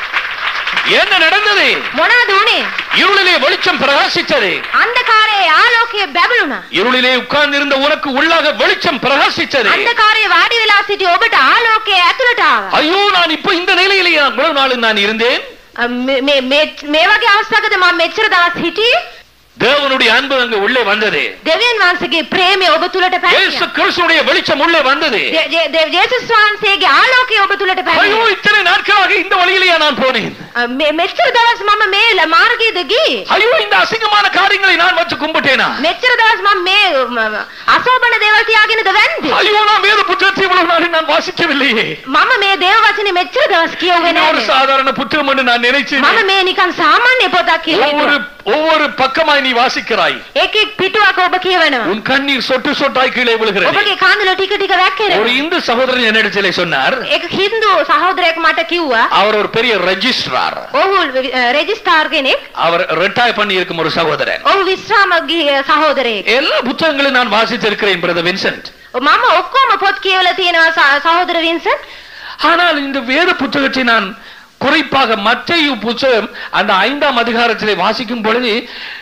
என்ன நடந்தது මොනවද උනේ? இருளிலே வெளிச்சம் பிரகாசித்தது අන්ධකාරයේ ආලෝකය බැබළුණා. இருளிலே உட்கார்ந்து இருந்த உனக்கு உள்ளாக வெளிச்சம் பிரகாசித்தது අන්ධකාරයේ වාඩි වෙලා සිටි ඔබට ආලෝකය ඇතුළට ආවා. ஐயோ நான் இப்ப இந்த நிலையிலே இவ்வளவு நாள் நான் இருந்தேன் අ, මේ මේ- මේ- මේ වගේ අවස්ථාවකද මම මෙච්චර දවස් හිටියේ தேவனுடைய அன்பு அங்கு உள்ளே வந்தது දෙවියන් වහන්සේගේ பிரேමය ඔබ තුලට இயேசு පැමිණියා. கிறிஸ்துடைய வெளிச்சம் உள்ளே வந்தது දේ- දේ- දේ- ජේසුස් වහන්සේගේ ආලෝකය ඔබ තුලට ஐயோ පැමිණියා. இத்தனை நாட்களாக இந்த வழியிலேயே நான் போனேன் අ, මේ- මෙච්චර දවස් මම මේ ල- මාර්ගයේද ගියේ. ஐயோ இந்த அசிங்கமான காரியங்களை நான் வச்சு கும்பிட்டேனா මෙච්චර දවස් මම මේ ම, ම, අසෝබන දේවල් තියාගෙනද වැන්දේ. ஐயோ நான் வேத புத்தகத்தை இவ்வளவு நாள் நான் வாசிக்கவில்லையே මම මේ දේව වචනේ මෙච්චර දවස් කියුවේ இது ஒரு නෑ. சாதாரண புத்தகம் என்று நான் நினைச்சேன் මම මේ නිකන් සාමාන්‍ය පොතක් කියලා ஒவ்வொரு හිතුවා. ஒவ்வொரு பக்கமாய் நீ வாசிக்கிறாய் එක එක් පිටුවක් ඔබ කියවනවා. உன் கண்ணீர் சொட்டு சொட்டாய் கீழே விழுகிறது ඔබගේ කාඳුල ටික ටික ஒரு වැක්කෙනවා. இந்து சகோதரன் என்னிடத்திலே சொன்னார் එක හින්දු සහෝදරයෙක් මට කිව්වා அவர் ஒரு பெரிய ரெஜிஸ்ட்ரார் ඔහු රෙජිස්ටාර් කෙනෙක් அவர் ரிட்டையர் பண்ணி இருக்கும் ஒரு சகோதரன் ඔහු විශ්‍රාම ගිය සහෝදරයෙක්. எல்லா புத்தகங்களையும் நான் வாசித்திருக்கிறேன் பிரதர் வின்சென்ட் මම ඔක්කොම පොත් කියවලා තියෙනවා ස- සහෝදර වින්සන්. ஆனால் இந்த வேத புத்தகத்தை நான் குறிப்பாக மத்திய புத்தகம் அந்த ஐந்தாம் அதிகாரத்திலே வாசிக்கும் பொழுது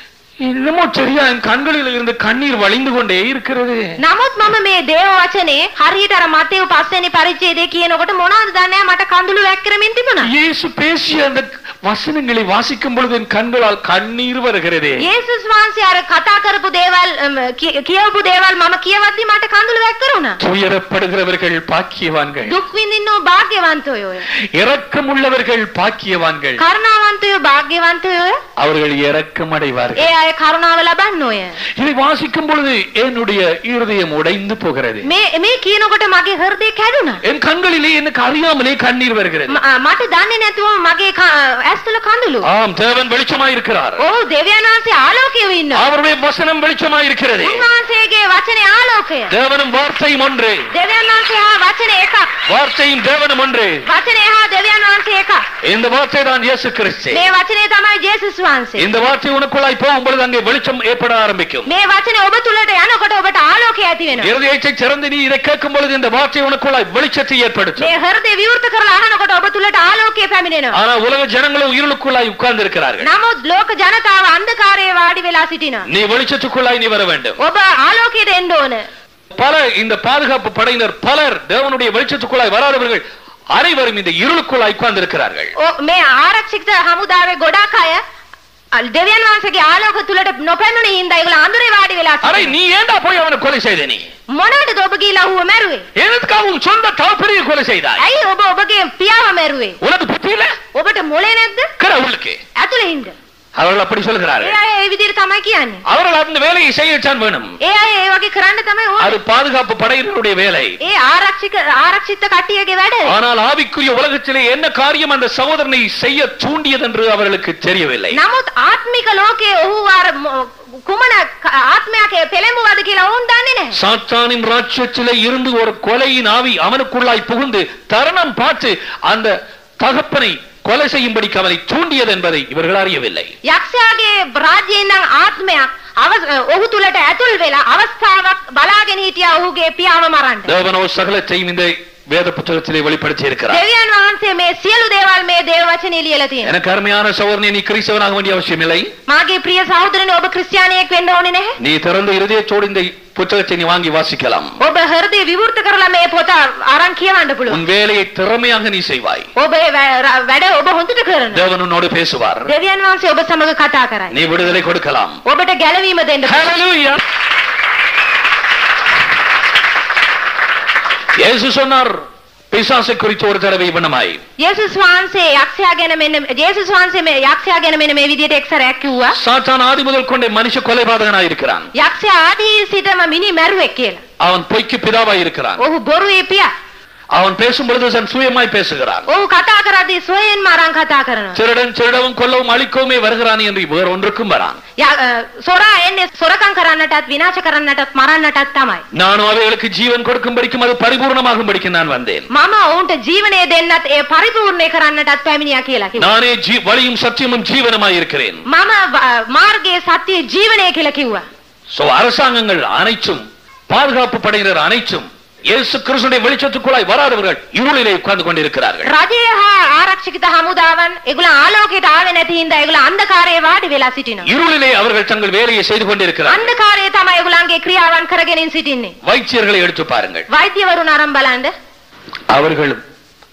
என்னமோ சரியா என் கண்களில் இருந்து கண்ணீர் வழிந்து கொண்டே இருக்கிறது නමුත් මම මේ දේව වචනේ හරියට අර මතේව පස්වෙනි පරිච්ඡේදයේ කියනකොට මොනවද දන්නේ මට කඳුළු වැක්කරමින් තිබුණා. இயேசு பேசிய அந்த வசனங்களை வாசிக்கும் பொழுது என் கண்களால் கண்ணீர் வருகிறது යේසුස් වහන්සේ අර කතා කරපු දේවල් අම, කිය- කියවපු දේවල් මම කියවද්දි මට කඳුළු වැක්කරුණා. துயரப்படுகிறவர்கள் பாக்கியவான்கள் දුක් විඳින්නෝ භාග්‍යවන්තයෝ. இரக்கமுள்ளவர்கள் பாக்கியவான்கள் කරුණාවන්තයෝ භාග්‍යවන්තයෝ. அவர்கள் இரக்கம் அடைவார்கள் ඒ අය කරුණාව ලබන්නෝය. இதை வாசிக்கும் பொழுது என்னுடைய இருதயம் உடைந்து போகிறது මේ මේ කියනකොට මගේ හෘදේ කැඩුනා. என் கண்களிலே எனக்கு அறியாமலே கண்ணீர் வருகிறது ම- අ, මට දන්නේ නැතුව මගේ ක- ඇස්වල කඳුළු. ஆம் தேவன் வெளிச்சமாயிருக்கிறார் ඔව් දෙවියන් වහන්සේ ආලෝකයේ ඉන්නවා. அவருடைய வசனம் வெளிச்சமாயிருக்கிறது උන්වහන්සේගේ වචනේ ආලෝකය. தேவனும் வார்த்தையும் ஒன்று දෙවියන් වහන්සේ හා වචනේ එකක්. வார்த்தையும் தேவனும் ஒன்று වචනේ හා දෙවියන් වහන්සේ එකක්. இந்த வார்த்தை தான் இயேசு கிறிஸ்து මේ වචනේ තමයි ජේසුස් වහන්සේ. இந்த வார்த்தை உனக்குள்ளாய் போகும் பொழுது அங்கே வெளிச்சம் ஏற்பட ஆரம்பிக்கும் මේ වචනේ ඔබ තුලට යනකොට ඔබට ආලෝකය ඇති වෙනවා. இருதயத்தை திறந்து நீ இதை கேட்கும் பொழுது இந்த வார்த்தை உனக்குள்ளாய் வெளிச்சத்தை ஏற்படுத்தும் මේ හෘදේ විවෘත කරලා අහනකොට ඔබ තුලට ආලෝකය පැමිණෙනවා. ஆனா உலக ஜனங்களும் இருளுக்குள்ளாய் உட்கார்ந்து இருக்கிறார்கள் නමුත් ලෝක ජනතාව අන්ධකාරයේ වාඩි වෙලා සිටිනවා. நீ வெளிச்சத்துக்குள்ளாய் நீ வர வேண்டும் ඔබ ආලෝකයට එන්න ඕන. பல இந்த பாதுகாப்பு படையினர் பலர் தேவனுடைய வெளிச்சத்துக்குள்ளாய் வராதவர்கள் அனைவரும் இந்த இருளுக்குள்ளாய் உட்கார்ந்து இருக்கிறார்கள் ඔ- මේ ආරක්ෂිත හමුදාවේ ගොඩාක් අය අ, දෙවියන් වහන්සේගේ ආලෝක තුලට නොපැමිණි හින්දා ඒගොල්ලෝ අඳුරේ වාඩි වෙලා அரை සිටිනවා. நீ ஏண்டா போய் அவனை கொலை செய்த நீ මොනවටද ඔබ ගිහිලා ඌව මැරුවේ? எதுக்காக உன் சொந்த தகப்பனையும் கொலை செய்தாய் ඇයි ඔබ ඔබගේ පියාව මැරුවේ? உனக்கு புத்தி இல்ல ඔබට මොලේ නැද්ද? கடவுளுக்கு ඇතුලේ ඉන්න. அவர்கள் அப்படி ඒ சொல்கிறார்கள் අය ඒ විදිහට තමයි කියන්නේ. அவர்கள் அந்த வேலையை செய்யத்தான் வேணும் ඒ අය ඒ වගේ කරන්න තමයි அது ඕනේ. பாதுகாப்பு படையினருடைய வேலை ඒ ආරක්ෂිත ආරක්ෂිත කට්ටියගේ වැඩ. ஆனால் ஆவிக்குரிய உலகத்திலே என்ன காரியம் அந்த சகோதரனை செய்ய தூண்டியது என்று அவர்களுக்கு தெரியவில்லை නමුත් ආත්මික ලෝකයේ ඔහු අර ම- කුමන ක- ආත්මයක් පෙළඹුවද කියලා ඔවුන් දන්නේ නැහැ. சாத்தானின் ராட்சத்திலே இருந்து ஒரு கொலையின் ஆவி அவனுக்குள்ளாய் புகுந்து தருணம் பார்த்து அந்த தகப்பனை கொலை செய்யும்படிக்கு அவனை தூண்டியது என்பதை இவர்கள் அறியவில்லை යක්ෂයාගේ රාජ්‍යයෙන් නම් ආත්මයක් අවස්- ඔහු තුලට ඇතුල් වෙලා අවස්ථාවක් බලාගෙන හිටියා ඔහුගේ පියාව මරන්න. தேவனோ சகலத்தையும் இந்த வேத புத்தகத்திலே வெளிப்படுத்தி இருக்கிறார் දෙවියන් වහන්සේ මේ සියලු දේවල් මේ දේව වචනේ ලියලා තියෙනවා. எனக்கு அருமையான சகோதரனே நீ கிறிஸ்தவனாக வேண்டிய அவசியம் இல்லை මාගේ ප්‍රිය සහෝදරනේ ඔබ ක්‍රිස්තියානියෙක් වෙන්න ඕනේ නැහැ. நீ திறந்த இருதயத்தோடு இந்த புத்தகத்தை நீ வாங்கி வாசிக்கலாம் ඔබ හෘදේ විවෘත කරලා මේ පොත අරන් කියවන්න පුළුවන්. உன் வேலையை திறமையாக நீ செய்வாய் ඔබේ වැ- ර- වැඩ ඔබ හොඳට කරනවා. தேவன் உன்னோடு பேசுவார் දෙවියන් වහන්සේ ඔබ සමග කතා කරයි. நீ விடுதலை கொடுக்கலாம் ඔබට ගැලවීම දෙන්න. පුළුවන්. Hallelujah. இயேசு சொன்னார் பிசாசை குறித்து ஒரு தடவை இவனமாய் යේසුස් වහන්සේ යක්ෂයා ගැන මෙන්න යේසුස් වහන්සේ මේ යක්ෂයා ගැන මෙන්න මේ විදිහට එක්සරයක් කිව්වා. சாத்தான் ஆதி முதல் கொண்டே மனுஷ கொலைபாதகனாய் இருக்கிறான் යක්ෂයා ආදී සිටම මිනි මැරුවෙක් කියලා. அவன் பொய்க்கு பிதாவாய் இருக்கிறான் ඔහු බොරුවේ පියා. அவன் பேசும் பொழுது தன் சுயமாய் பேசுகிறான் ඔහු කතා කරද්දී සොයෙන් මරන් කතා කරනවා. திருடன் திருடவும் கொல்லவும் அழிக்கவுமே வருகிறான் என்று வேற ஒன்றுக்கும் வரான் ය- අ, සොරා එන්නේ සොරකම් කරන්නටත් විනාශ කරන්නටත් මරන්නටත් තමයි. நானும் அவைகளுக்கு ஜீவன் கொடுக்கும்படிக்கும் அது பரிபூர்ணமாகும்படிக்கும் நான் வந்தேன் මම ඔවුන්ට ජීවනය දෙන්නත් ඒ පරිපූර්ණය කරන්නටත් පැමිණියා කියලා කිව්වා. நானே ஜீ- வழியும் சத்தியமும் ஜீவனமாய் இருக்கிறேன் මම ව- මාර්ගයේ සත්‍ය ජීවනය කියලා කිව්වා. சோ அரசாங்கங்கள் அனைத்தும் பாதுகாப்பு படையினர் அனைத்தும் இயேசு கிறிஸ்துடைய வெளிச்சத்துக்குள்ளாய் வராதவர்கள் இருளிலே உட்கார்ந்து கொண்டிருக்கிறார்கள் රජය හා ආරක්ෂිත හමුදාවන් ඒගොල්ලෝ ආලෝකයට ආවේ නැති හින්දා ඒගොල්ලෝ අන්ධකාරයේ වාඩි වෙලා සිටිනවා. இருளிலே அவர்கள் தங்கள் வேலையை செய்து கொண்டிருக்கிறார்கள் අන්ධකාරයේ තමයි ඒගොල්ලන්ගේ ක්‍රියාවන් කරගෙන සිටින්නේ. வைத்தியர்களை எடுத்து பாருங்கள் වෛද්‍යවරුන් අරන් බලන්න அவர்களும்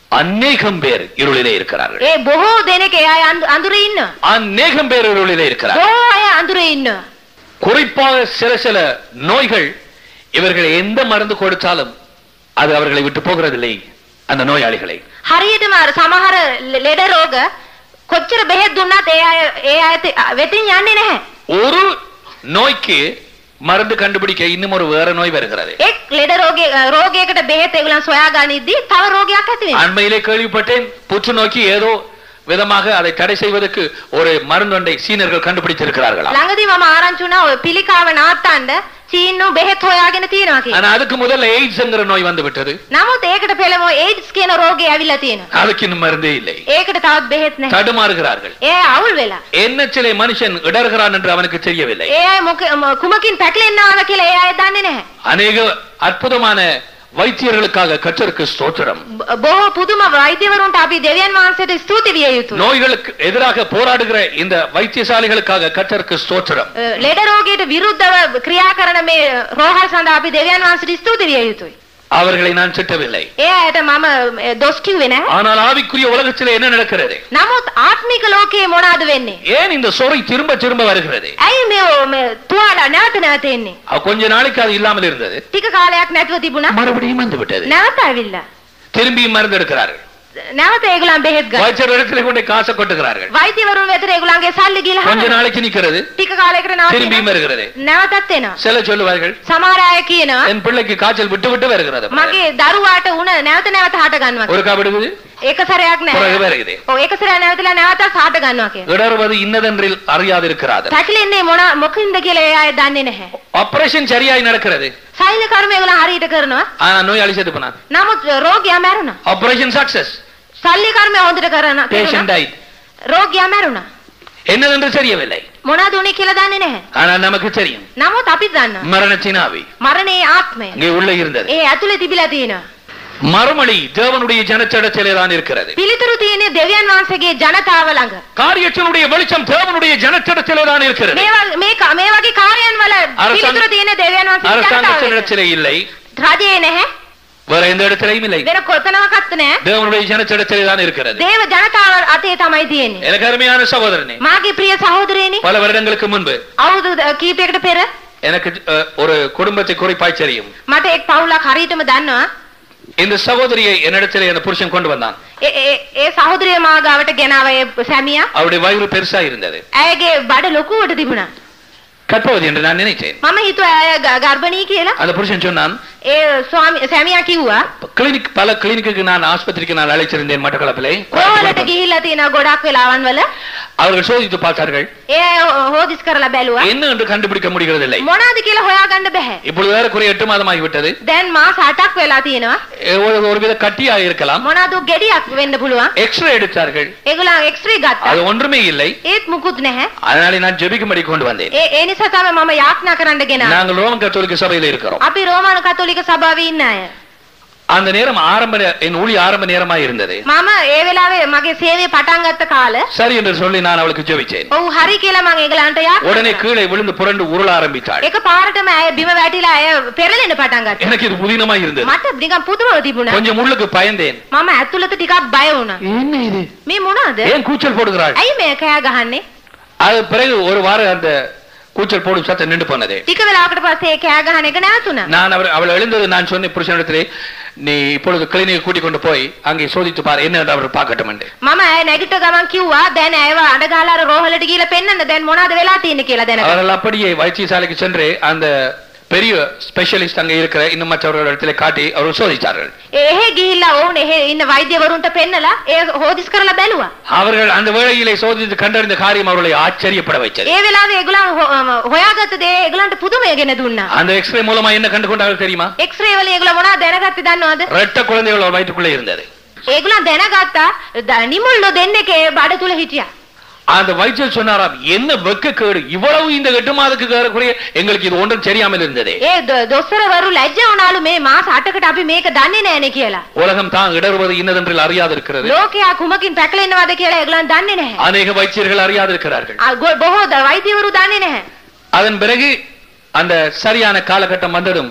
அநேகம் பேர் இருளிலே இருக்கிறார்கள் ඒ බොහෝ දෙනෙක් ඒ අය අඳු- අඳුරේ ඉන්නවා. அநேகம் பேர் இருளிலே இருக்கிறார்கள் බොහෝ අය අඳුරේ ඉන්නවා. குறிப்பாக சில சில நோய்கள் இவர்கள் எந்த மருந்து கொடுத்தாலும் அது அவர்களை விட்டு போகிறதில்லை அந்த நோயாளிகளை හරියටම අර සමහර ලෙ- ලෙඩ රෝග කොච්චර බෙහෙත් දුන්නත් ඒ අය ඒ අය ති- වෙතින් යන්නේ නැහැ. ஒரு நோய்க்கு மருந்து கண்டுபிடிக்க இன்னும் ஒரு வேற நோய் வருகிறது එක් ලෙඩ රෝගය රෝගයකට බෙහෙත් ඒගොල්ලන් සොයා ගනිද්දී තව රෝගයක් ඇති වෙනවා. அண்மையிலே கேள்விப்பட்டேன் புற்றுநோய்க்கு ஏதோ விதமாக அதை தடை செய்வதற்கு ஒரு மருந்தொன்றை சீனர்கள் கண்டுபிடித்திருக்கிறார்களா ළඟදී මම ආරංචි වුණා ඔය පිළිකාව නවත්තන්න චීනු බෙහෙත් හොයාගෙන තියෙනවා කියලා. ஆனா அதுக்கு முதல்ல எய்ட்ஸ்ங்கிற நோய் வந்து விட்டது නමුත් ඒකට පෙළම ඒඩ්ස් කියන රෝගය ඇවිල්ලා තියෙනවා. அதுக்கு இன்னும் மருந்தே இல்லை ඒකට තවත් බෙහෙත් නැහැ. தடுமாறுகிறார்கள் ඒ අවුල් වෙලා. என்ன சிலை மனுஷன் இடறுகிறான் என்று அவனுக்கு தெரியவில்லை ඒ අය මොක ම- කුමකින් පැටලෙන්නවද කියලා ඒ අය දන්නේ නැහැ. அநேக அற்புதமான வைத்தியர்களுக்காக கற்றருக்கு ஸ்தோத்திரம் බ- බොහෝ පුදුම වෛද්‍යවරුන්ට අපි දෙවියන් වහන්සේට ස්තුති විය යුතුයි. நோய்களுக்கு எதிராக போராடுகிற இந்த வைத்தியசாலைகளுக்காக கற்றருக்கு ஸ்தோத்திரம் අ, ලෙඩ රෝගයට විරුද්ධව ක්‍රියා කරන මේ රෝහල් සඳහා අපි දෙවියන් වහන්සේට ස්තුති විය යුතුයි. அவர்களை நான் திட்டவில்லை ඒ අයට මම අ, දොස් කිව්වේ නැහැ. ஆனால் ஆவிக்குரிய உலகத்திலே என்ன நடக்கிறது නමුත් ආත්මික ලෝකයේ මොනවද වෙන්නේ? ஏன் இந்த சொறை திரும்ப திரும்ப வருகிறது ඇයි මේ මේ තුවාල නැවත නැවත එන්නේ? அவ கொஞ்ச நாளைக்கு அது இல்லாமல் இருந்தது ටික කාලයක් නැතුව තිබුණා. மறுபடியும் வந்து விட்டது නැවත ඇවිල්ලා. திரும்பியும் மருந்து எடுக்கிறார்கள் නැවත ඒගොල්ලන් බෙහෙත් ගන්න. வைத்தியர் இடத்துல கொண்டு காசை கொட்டுகிறார்கள் වෛද්‍යවරුන් වෙතට ඒගොල්ලන්ගේ සල්ලි ගිහලා கொஞ்ச හදනවා. நாளைக்கு நிக்கிறது ටික කාලයකට திரும்பியும் නවතිනවා. வருகிறது නැවතත් එනවා. சில சொல்லுவார்கள் සමහර අය කියනවා என் பிள்ளைக்கு காய்ச்சல் விட்டு விட்டு வருகிறது මගේ දරුවාට උණ නැවත නැවත හට ගන්නවා. ஒரு விடுவது එක සැරයක් பிறகு නෑ. வருகிறது ඔව් එක සැරයක් නැවතලා නැවතත් හට ගන්නවා කියලා. இடறுவது இன்னதென்றில் அறியாதிருக்கிறார்கள் පැකිලෙන්නේ මොන මොකින්ද කියලා ඒ අය දන්නේ නැහැ. ஆபரேஷன் சரியாய் நடக்கிறது සෛල කර්ම ඒගොල්ලන් හරියට කරනවා. ஆனா நோயாளி செத்து போனான் නමුත් රෝගියා මැරුණා. ஆபரேஷன் சக்சஸ் සල්ලි කර්මය හොඳට කරන பேஷண்ட் කෙරුණා. டைட் රෝගියා මැරුණා. என்னதென்று தெரியவில்லை මොනවද උනේ කියලා දන්නේ නැහැ. ஆனால் நமக்கு தெரியும் නමුත් අපි දන්නවා. மரணத்தின் ஆவி මරණයේ ආත්මය. அங்கே உள்ள இருந்தது ඒ ඇතුලේ තිබිලා තියෙනවා. மறுமொழி தேவனுடைய ஜனச்சடத்திலே தான் இருக்கிறது පිළිතුරු තියෙන්නේ දෙවියන් වහන්සේගේ ජනතාව ළඟ. காரியத்தினுடைய வெளிச்சம் தேவனுடைய ஜனச்சடத்திலே தான் இருக்கிறது මේ වගේ මේ ක- මේ වගේ කාර්යයන් වල අරසං- පිළිතුරු තියෙන්නේ දෙවියන් වහන්සේගේ ජනතාව. அரசாங்கத்தினிடத்திலே இல்லை රජේ නැහැ. வேற எந்த இடத்திலையும் இல்லை වෙන කොතනවත් නැහැ. தேவனுடைய ஜனச்சடத்திலே தான் இருக்கிறது දේව ජනතාව අතේ තමයි තියෙන්නේ. எனக்கு அருமையான சகோதரனே මාගේ ප්‍රිය සහෝදරයනි பல வருடங்களுக்கு முன்பு අවුරුදු ද- කීපයකට පෙර எனக்கு அஹ், ஒரு குடும்பத்தை குறிப்பாய் தெரியும் මට එක් පවුලක් හරියටම දන්නවා. இந்த சகோதரியை என்னிடத்திலே என் புருஷன் கொண்டு வந்தான் ඒ ඒ- ඒ සහෝදරිය මා ගාවට ගෙනාව ඒ සැමියා அவருடைய வயிறு பெருசா இருந்தது ඇයගේ බඩ ලොකුවට තිබුණා. கற்பவதி என்று நான் நினைத்தேன் මම හිතුවා ඇය ග- ගර්භණී කියලා. அந்த புருஷன் சொன்னான் ඒ ස්වාමි සැමියා කිව්වා கிளினிக் பல கிளினிக்கு நான் ஆஸ்பத்திரிக்கு நான் அழைச்சிருந்தேன் மட்டக்களப்பிலே කොහොලට ගිහිල්ලා තියෙනවා ගොඩක් වෙලාවන් වල. அவர்கள் சோதித்து பார்த்தார்கள் ඒ අය හෝ- හෝදිස් කරලා බැලුවා. என்ன என்று கண்டுபிடிக்க முடிகிறதில்லை මොනවද කියලා ஹොයාගන්න බෑ. இப்பொழுது வேற குறை எட்டு மாதமாகி விட்டது දැන් මාස 8ක් වෙලා තියෙනවා. ஒரு ஒருவித கட்டியாக இருக்கலாம் මොනවද ගෙඩියක් වෙන්න පුළුවන්. எக்ஸ்ரே எடுத்தார்கள் ඒගොල්ලන් එක්ස්රේ ගත්තා. அது ஒன்றுமே இல்லை ඒත් මුකුත් නැහැ. அதனாலே நான் ஜெபிக்கும்படி கொண்டு வந்தேன் ඒ ඒ නිසා තමයි මම යාඥා කරන්න ගෙනා. நாங்கள் ரோமன் கத்தோலிக்க சபையில இருக்கிறோம் අපි රෝමානු කතෝලික සභාවේ ඉන්න අය. அந்த நேரம் ஆரம்ப நே- என் ஊழி ஆரம்ப நேரமா இருந்தது මම ඒ වෙලාවේ මගේ සේවය පටන් ගත්ත කාලේ சரி என்று சொல்லி நான் அவளுக்கு ஜெபிச்சேன் ඔව් හරි කියලා මම ඒගලන්ට உடனே යා. கீழே விழுந்து புரண்டு உருள ஆரம்பித்தாள் එක පාරටම ඇය බිම වැටිලා ඇය පෙරලෙන්න පටන් ගත්තා. எனக்கு இது புதினமா இருந்தது මට නිකන් පුදුමව තිබුණා. கொஞ்சம் உள்ளுக்கு பயந்தேன் මම ඇතුළත ටිකක් බය වුණා. என்ன இது මේ මොනවද? ஏன் கூச்சல் போடுகிறாள் ඇයි මේ කෑ ගහන්නේ? அது பிறகு ஒரு வாரம் அந்த கூச்சல் போடும் சத்தம் நின்று போனது ටික වෙලාවකට පස්සේ ඒ කෑ ගහන එක නැවතුණා. நான் அவர் அவள் எழுந்தது நான் சொன்ன புருஷனிடத்திலே நீ இப்பொழுது கிளினிக் கூட்டிக் கொண்டு போய் அங்கே சோதித்து பார் என்ன என்று அவர் பார்க்கட்டும் என்று මම ඇය නැගිට ගමන් කිව්වා දැන් ඇයව අඬ ගහලා අර රෝහලට ගිහලා පෙන්නන්න දැන් මොනවද වෙලා තියෙන්නේ කියලා දැනගන්න. அவர்கள் அப்படியே வைத்தியசாலைக்கு சென்று அந்த பெரிய ஸ்பெஷலிஸ்ட் அங்கே இருக்கிற இன்னும் மற்றவர்களிடத்திலே காட்டி அவர் சோதித்தார்கள் එහෙ ගිහිල්ලා ඔවුන් එහෙ ඉන්න වෛද්‍යවරුන්ට පෙන්නලා ඒ හොදිස් කරලා බැලුවා. அவர்கள் அந்த வேளையிலே சோதித்து கண்டறிந்த காரியம் அவர்களை ஆச்சரியப்பட வைத்தது ඒ වෙලාවේ ඒගොල්ලන් හො- අම, හොයාගත්ත දේ ඒගොල්ලන්ට පුදුමයගෙන දුන්නා. அந்த எக்ஸ்ரே மூலமா என்ன கண்டு கொண்டார்கள் தெரியுமா එක්ස්රේ වලින් ඒගොල්ලෝ මොනවද දැනගත්තේ දන්නවද? ரெட்ட குழந்தைகள் அவர் வயிற்றுக்குள்ளே இருந்தது ඒගොල්ලන් දැනගත්තා ද- නිමුල්ලෝ දෙන්නෙක් ඒ බඩ තුල හිටියා. அந்த வைத்தியர் சொன்னாராம் என்ன வெக்கக்கேடு இவ்வளவு இந்த எட்டு மாதத்துக்கு ஏறக்குறைய எங்களுக்கு இது ஒன்றும் தெரியாமல் இருந்ததே ඒ දො- දොස්තරවරු ලැජ්ජ වුණාලු මේ මාස 8කට අපි මේක දන්නේ නැහනේ කියලා. உலகம் தான் இடறுவது இன்னதென்றில் அறியாதிருக்கிறது ලෝකයා කුමකින් පැකලෙන්නවද කියලා ඒගොල්ලන් දන්නේ නැහැ. அநேக வைத்தியர்கள் அறியாதிருக்கிறார்கள் ආ, ගො- බොහෝ ද- වෛද්‍යවරු දන්නේ නැහැ. அதன் பிறகு அந்த சரியான காலகட்டம் வந்ததும்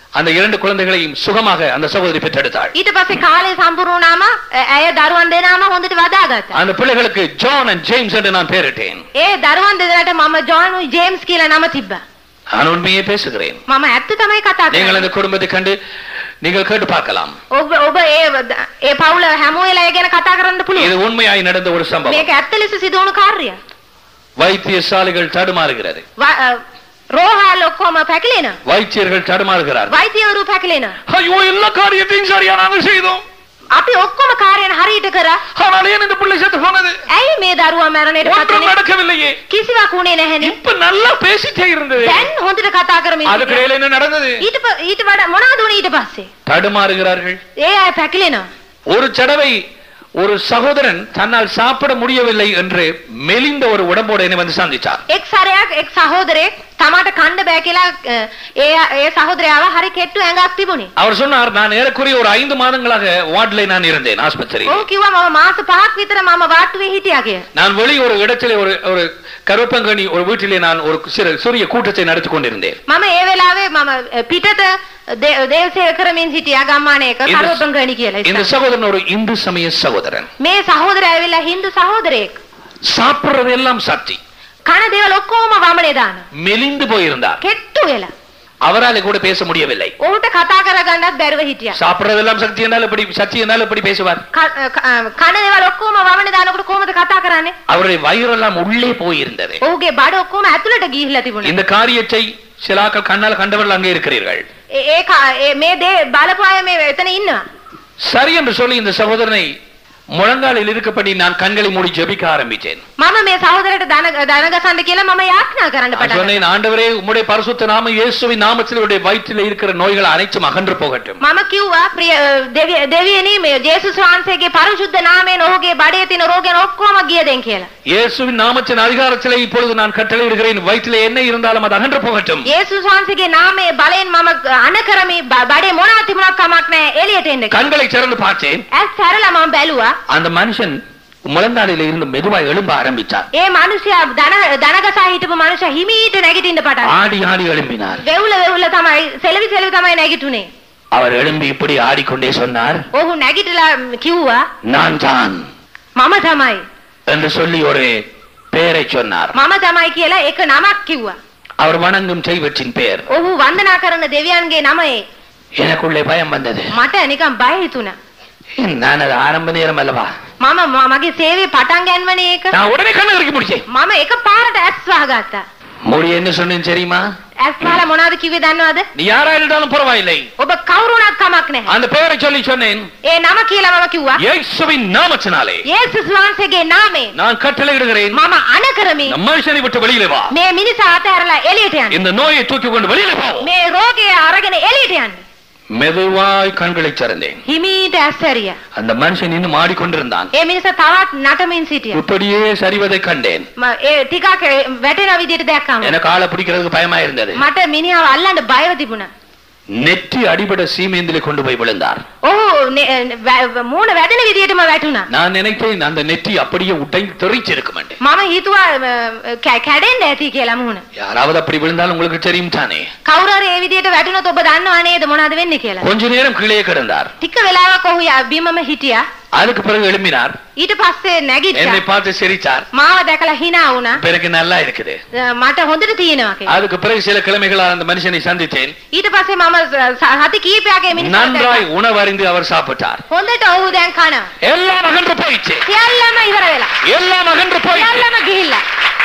அந்த இரண்டு குழந்தைகளையும் சுகமாக அந்த சகோதரி பெற்றெடுத்தாள் ඊට පස්සේ කාලේ සම්පූර්ණ වුණාම අ- ඇය දරුවන් දෙනාම හොඳට වදාගත්තා. அந்த பிள்ளைகளுக்கு ஜான் அண்ட் ஜேம்ஸ் என்று நான் பெயரிட்டேன் ඒ දරුවන් දෙදෙනාට මම ජෝන් ජේම්ස් කියලා නම තිබ්බා. நான் உண்மையே பேசுகிறேன் මම ඇත්ත තමයි කතා நீங்கள் කරන්නේ. அந்த குடும்பத்தை கண்டு நீங்கள் கேட்டு பார்க்கலாம் ඔබ ඔබ ඒ වද- ඒ පවුල හැම වෙලාවෙ ගැන කතා කරන්න இது පුළුවන්. உண்மையாய் நடந்த ஒரு சம்பவம் මේක ඇත්ත ලෙස සිදු වුණු කාර්යයක්. வைத்தியசாலைகள் தடுமாறுகிறது ව- අ, රෝහල් ඔක්කොම පැකිලෙනවා. வைத்தியர்கள் தடுமாறுகிறார்கள் වෛද්‍යවරු පැකිලෙනවා. ஐயோ எல்லா காரியத்தையும் சரியா நாங்கள் செய்தோம் අපි ඔක්කොම කාර්යයන් හරියට කරා. ஆனால் ஏன் இந்த பிள்ளை செத்து போனது ඇයි මේ දරුවා මරණයට පත් ஒன்றும் වුනේ? நடக்கவில்லையே කිසිවක් වුණේ නැහැනේ. இப்ப நல்லா பேசிட்டே இருந்தது දැන් හොඳට කතා කරමින් அதுக்கு සිටියා. இடையில என்ன நடந்தது ඊට ප- ඊට වඩා මොනවද උනේ ඊට පස්සේ? தடுமாறுகிறார்கள் ඒ අය පැකිලෙනවා. ஒரு தடவை ஒரு சகோதரன் தன்னால் சாப்பிட முடியவில்லை என்று மெலிந்த ஒரு உடம்போடு என்னை வந்து சந்திச்சார் එක් සැරයක් එක් සහෝදරයෙක් තමාට කණ්ඩ බෑ කියලා අ, ඒ ඒ සහෝදරයාව හරි කෙට්ටු ඇඟක් තිබුණේ. அவர் சொன்னார் நான் ஏறக்குறைய ஒரு ஐந்து மாதங்களாக வார்டிலே நான் இருந்தேன் ஆஸ்பத்திரி ඔහු කිව්වා මම මාස පහක් විතර මම වාට්ටුවේ හිටියා කියලා. நான் வெளி ஒரு இடத்திலே ஒரு ஒரு கருப்பங்கனி ஒரு வீட்டிலே நான் ஒரு சிறு சிறிய கூட்டத்தை நடத்தி கொண்டிருந்தேன் මම ඒ වෙලාවේ මම අ, පිටත දේ- දේවසේව කරමින් හිටියා ගම්මානයක இந்த- කරෝපංගණි කියලා. இந்த ඉස්සර. சகோதரன் ஒரு இந்து சமய சகோதரன் මේ සහෝදරයා ඇවිල්ලා හින්දු සහෝදරයෙක්. சாப்பிடுறது எல்லாம் சக்தி කන දේවල් ඔක්කොම වමනේ දානවා. மெலிந்து போயிருந்தார் කෙට්ටු වෙලා. அவரால் கூட பேச முடியவில்லை ඔහුට කතා කරගන්නත් බැරුව හිටියා. சாப்பிடுறதெல்லாம் சக்தி என்றால் எப்படி சக்தி என்றால் எப்படி பேசுவார் ක- අ, කන දේවල් ඔක්කොම වමනේ දානකොට කොහොමද කතා කරන්නේ? அவருடைய வயிறெல்லாம் உள்ளே போயிருந்தது ඔහුගේ බඩ ඔක්කොම ඇතුළට ගිහිල්ලා තිබුණා. இந்த காரியத்தை சிலாக்கள் கண்ணால் கண்டவர்கள் அங்கே இருக்கிறீர்கள் ඒ ඒ කා- ඒ- මේ දේ බලපු අය මේ එතන ඉන්නවා. சரி என்று சொல்லி இந்த சகோதரனை முழங்காலில் இருக்கப்படி நான் கண்களை மூடி ஜெபிக்க ஆரம்பித்தேன் මම මේ සහෝදරයට දන දනගසන්න කියලා මම යාඥා කරන්න நான் පටන් ගත්තා. சொன்னேன் ஆண்டவரே உம்முடைய பரிசுத்த நாம இயேசுவின் நாமத்தில் உடைய வயிற்றில் இருக்கிற நோய்கள் அனைத்தும் அகன்று போகட்டும் මම කිව්වා ප්‍රිය දෙවිය- දෙවියනි මේ ජේසුස් වහන්සේගේ පරිශුද්ධ නාමයෙන් ඔහුගේ බඩේ තියෙන රෝගයන් ඔක්කොම ගිය දෙන් කියලා. இயேசுவின் நாமத்தின் அதிகாரத்திலே இப்பொழுது நான் கட்டளையிடுகிறேன் வயிற்றிலே என்ன இருந்தாலும் அது அகன்று போகட்டும் ජේසුස් වහන්සේගේ නාමයේ බලයෙන් මම අන කරමි බ- බඩේ මොනවා තිබුණත් කමක් නැහැ එළියට එන්න. කියලා. கண்களை திறந்து பார்த்தேன் ඇස් හැරලා මම බැලුවා. அந்த மனுஷன் முழங்காலில் இருந்து மெதுவாய் எழும்ப ஆரம்பித்தார் ඒ මිනිසයා දන දනගසා හිටපු මිනිසයා හිමීට නැගිටින්න පටන් ஆடி ஆடி எழும்பினார் වෙවුල වෙවුල තමයි සෙලවි සෙලවි තමයි නැගිටුනේ. அவர் எழும்பி இப்படி ஆடிக்கொண்டே சொன்னார் ඔහු නැගිටලා කිව්වා நான் தான் මම තමයි. என்று சொல்லி ஒரு பெயரை சொன்னார் මම තමයි කියලා එක නමක් කිව්වා. அவர் வணங்கும் தெய்வத்தின் பெயர் ඔහු වන්දනා කරන දෙවියන්ගේ නමයි. எனக்குள்ளே பயம் வந்தது මට නිකන් බය හිතුණා. நான் அது ஆரம்ப நேரம் அல்லவா මම ම- මගේ සේවය පටන් ගැන්වනේ ඒක. நான் உடனே கண்ணு இறக்கி முடிச்சேன் මම එක පාරට ඇස් වහගත්තා. மொழி என்ன சொன்னேன் தெரியுமா ඇස් වහලා මොනවද කිව්වේ දන්නවද? நீ யாரா இருந்தாலும் பரவாயில்லை ඔබ කවුරුණත් කමක් නැහැ. அந்த பெயரை சொல்லி சொன்னேன் ඒ නම කියලා මම කිව්වා. இயேசுவின் நாமத்தினாலே යේසුස් වහන්සේගේ නාමයෙන් நான் கட்டளையிடுகிறேன் මම අන කරමි. இந்த மனுஷனை விட்டு வெளியில வா මේ மிනිසා අතහැරලා එළියට යන්න. இந்த நோயை தூக்கி கொண்டு வெளியில போ මේ රෝගය අරගෙන එළියට යන්න. மெதுவாய் கண்களை திறந்தேன் හිමීට ඇස් ඇරියා. அந்த மனுஷன் இன்னும் ஆடிக்கொண்டிருந்தான் ඒ මිනිසා තවත් නටමින් සිටියා. இப்படியே சரிவதை கண்டேன் ම- ඒ ටිකක් වැටෙන විදිහට දැක්කම எனக்கு ஆளை பிடிக்கிறதுக்கு பயமா இருந்தது මට මිනිහාව අල්ලන්න බයව තිබුණා. நெற்றி அடிபட சீமேந்திலே கொண்டு போய் விழுந்தார் ඔහු නෙ- වැ- මූණ වැදෙන විදිහටම වැටුණා. நான் நினைத்தேன் அந்த நெற்றி அப்படியே உடைந்து தெரிச்சிருக்கும் මම හිතුවා අ, කැ- කැඩෙන්න ඇති කියලා මූණ. யாராவது அப்படி விழுந்தாலும் உங்களுக்கு தெரியும் தானே කවුරු හරි ඒ විදිහට වැටුණොත් ඔබ දන්නව නේද මොනවද වෙන්නේ කියලා. கொஞ்ச நேரம் கீழே கிடந்தார் ටික වෙලාවක් ඔහු ය- බිමම හිටියා. அதுக்கு பிறகு எழும்பினார் ඊට පස්සේ නැගිට්ටා. என்னை பார்த்து சிரித்தார் මාව දැකලා hina වුණා. பிறகு நல்லா இருக்குது අ, මට හොඳට තියෙනවා කියලා. அதுக்கு பிறகு சில கிழமைகளால் அந்த மனுஷனை சந்தித்தேன் ඊට පස්සේ මම ස- ස- හති කීපයක මිනිස්සු நன்றாய் உணவறிந்து அவர் சாப்பிட்டார் හොඳට ඔහු දැන් කනවා. எல்லாம் அகன்று போயிடுச்சு සියල්ලම ඉවර වෙලා. எல்லாம் அகன்று போயிடுச்சு සියල්ලම ගිහිල්ලා.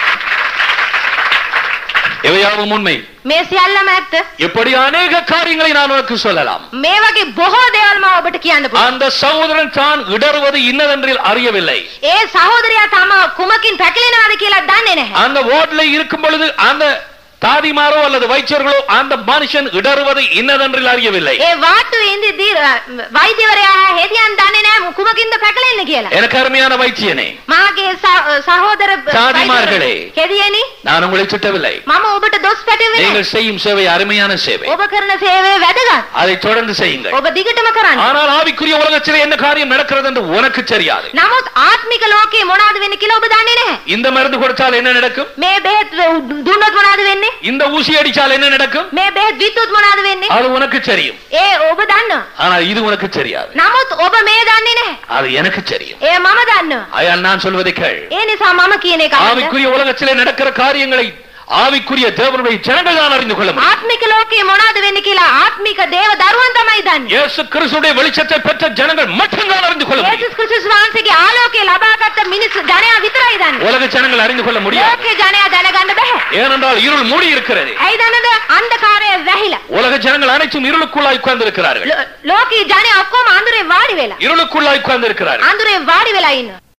இவையாவும் உண்மை මේ සියල්ලම ඇත්ත. இப்படி அநேக காரியங்களை நான் உனக்கு சொல்லலாம் මේ වගේ බොහෝ දේවල් මම ඔබට කියන්න පුළුවන්. அந்த சகோதரன் தான் இடறுவது இன்னதென்றில் அறியவில்லை ඒ සහෝදරයා තම කුමකින් පැකිලෙනවද කියලා දන්නේ නැහැ. அந்த வார்டுல இருக்கும் பொழுது அந்த தாதிமாரோ அல்லது வைத்தியர்களோ அந்த மனுஷன் இடறுவது இன்னதென்றில் அறியவில்லை ඒ වාට්ටුවේ ඉඳිද්දී අ, වෛද්‍යවරයා හෙදියන් දන්නේ නැහැ කුමකින්ද පැකිලෙන්නේ කියලා. எனக்கு அருமையான வைத்தியனே මාගේ ස- සහෝදර සාධිමාර්ගලේ. හෙදියනි நான் உங்களை திட்டவில்லை මම ඔබට දොස් පැටවෙන්නේ නැහැ. நீங்கள் செய்யும் சேவை அருமையான சேவை ඔබ කරන සේවය වැදගත්. அதை தொடர்ந்து செய்யுங்கள் ඔබ දිගටම කරන්න. ஆனால் ஆவிக்குரிய உலகத்திலே என்ன காரியம் நடக்கிறது என்று உனக்கு தெரியாது නමුත් ආත්මික ලෝකේ මොනවද වෙන්නේ කියලා ඔබ දන්නේ නැහැ. இந்த மருந்து கொடுத்தால் என்ன நடக்கும் මේ බෙහෙත් දුන්නොත් මොනවද වෙන්නේ? இந்த ஊசி அடிச்சால் என்ன நடக்கும் මේ බෙහෙත් විද්‍යුත් මොනවද වෙන්නේ? அது உனக்கு தெரியும் ඒ ඔබ දන්නවා. ஆனா இது உனக்கு தெரியாது නමුත් ඔබ මේ දන්නේ නැහැ. அது எனக்கு தெரியும் ඒ මම දන්නවා. அயால் நான் சொல்வதை கேள் ඒ නිසා මම කියන එක අහන්න. ஆவிக்குரிய உலகத்திலே நடக்கிற காரியங்களை ஆவிக்குரிய தேவனுடைய ஜனங்கள் தான் அறிந்து கொள்ள முடியும் ආත්මික ලෝකයේ මොනවද වෙන්නේ කියලා ආත්මික දේව දරුවන් තමයි දන්නේ. இயேசு கிறிஸ்துடைய வெளிச்சத்தை பெற்ற ஜனங்கள் மட்டும்தான் அறிந்து கொள்ள முடியும் යේසුස් ක්‍රිස්තුස් වහන්සේගේ ආලෝකය ලබාගත් මිනිස් ජනයා විතරයි දන්නේ. உலக ஜனங்கள் அறிந்து கொள்ள முடியாது ලෝකේ ජනයා දැනගන්න බෑ. ஏனென்றால் இருள் மூடி இருக்கிறது ඇයි දන්නද? අන්ධකාරය වැහිලා. உலக ஜனங்கள் அனைத்தும் இருளுக்குள்ளாய் உட்கார்ந்து இருக்கிறார்கள் ලෝ- ලෝකේ ජනයා ඔක්කොම අඳුරේ වාඩි වෙලා. இருளுக்குள்ளாய் உட்கார்ந்து இருக்கிறார்கள் අඳුරේ වාඩි වෙලා ඉන්න.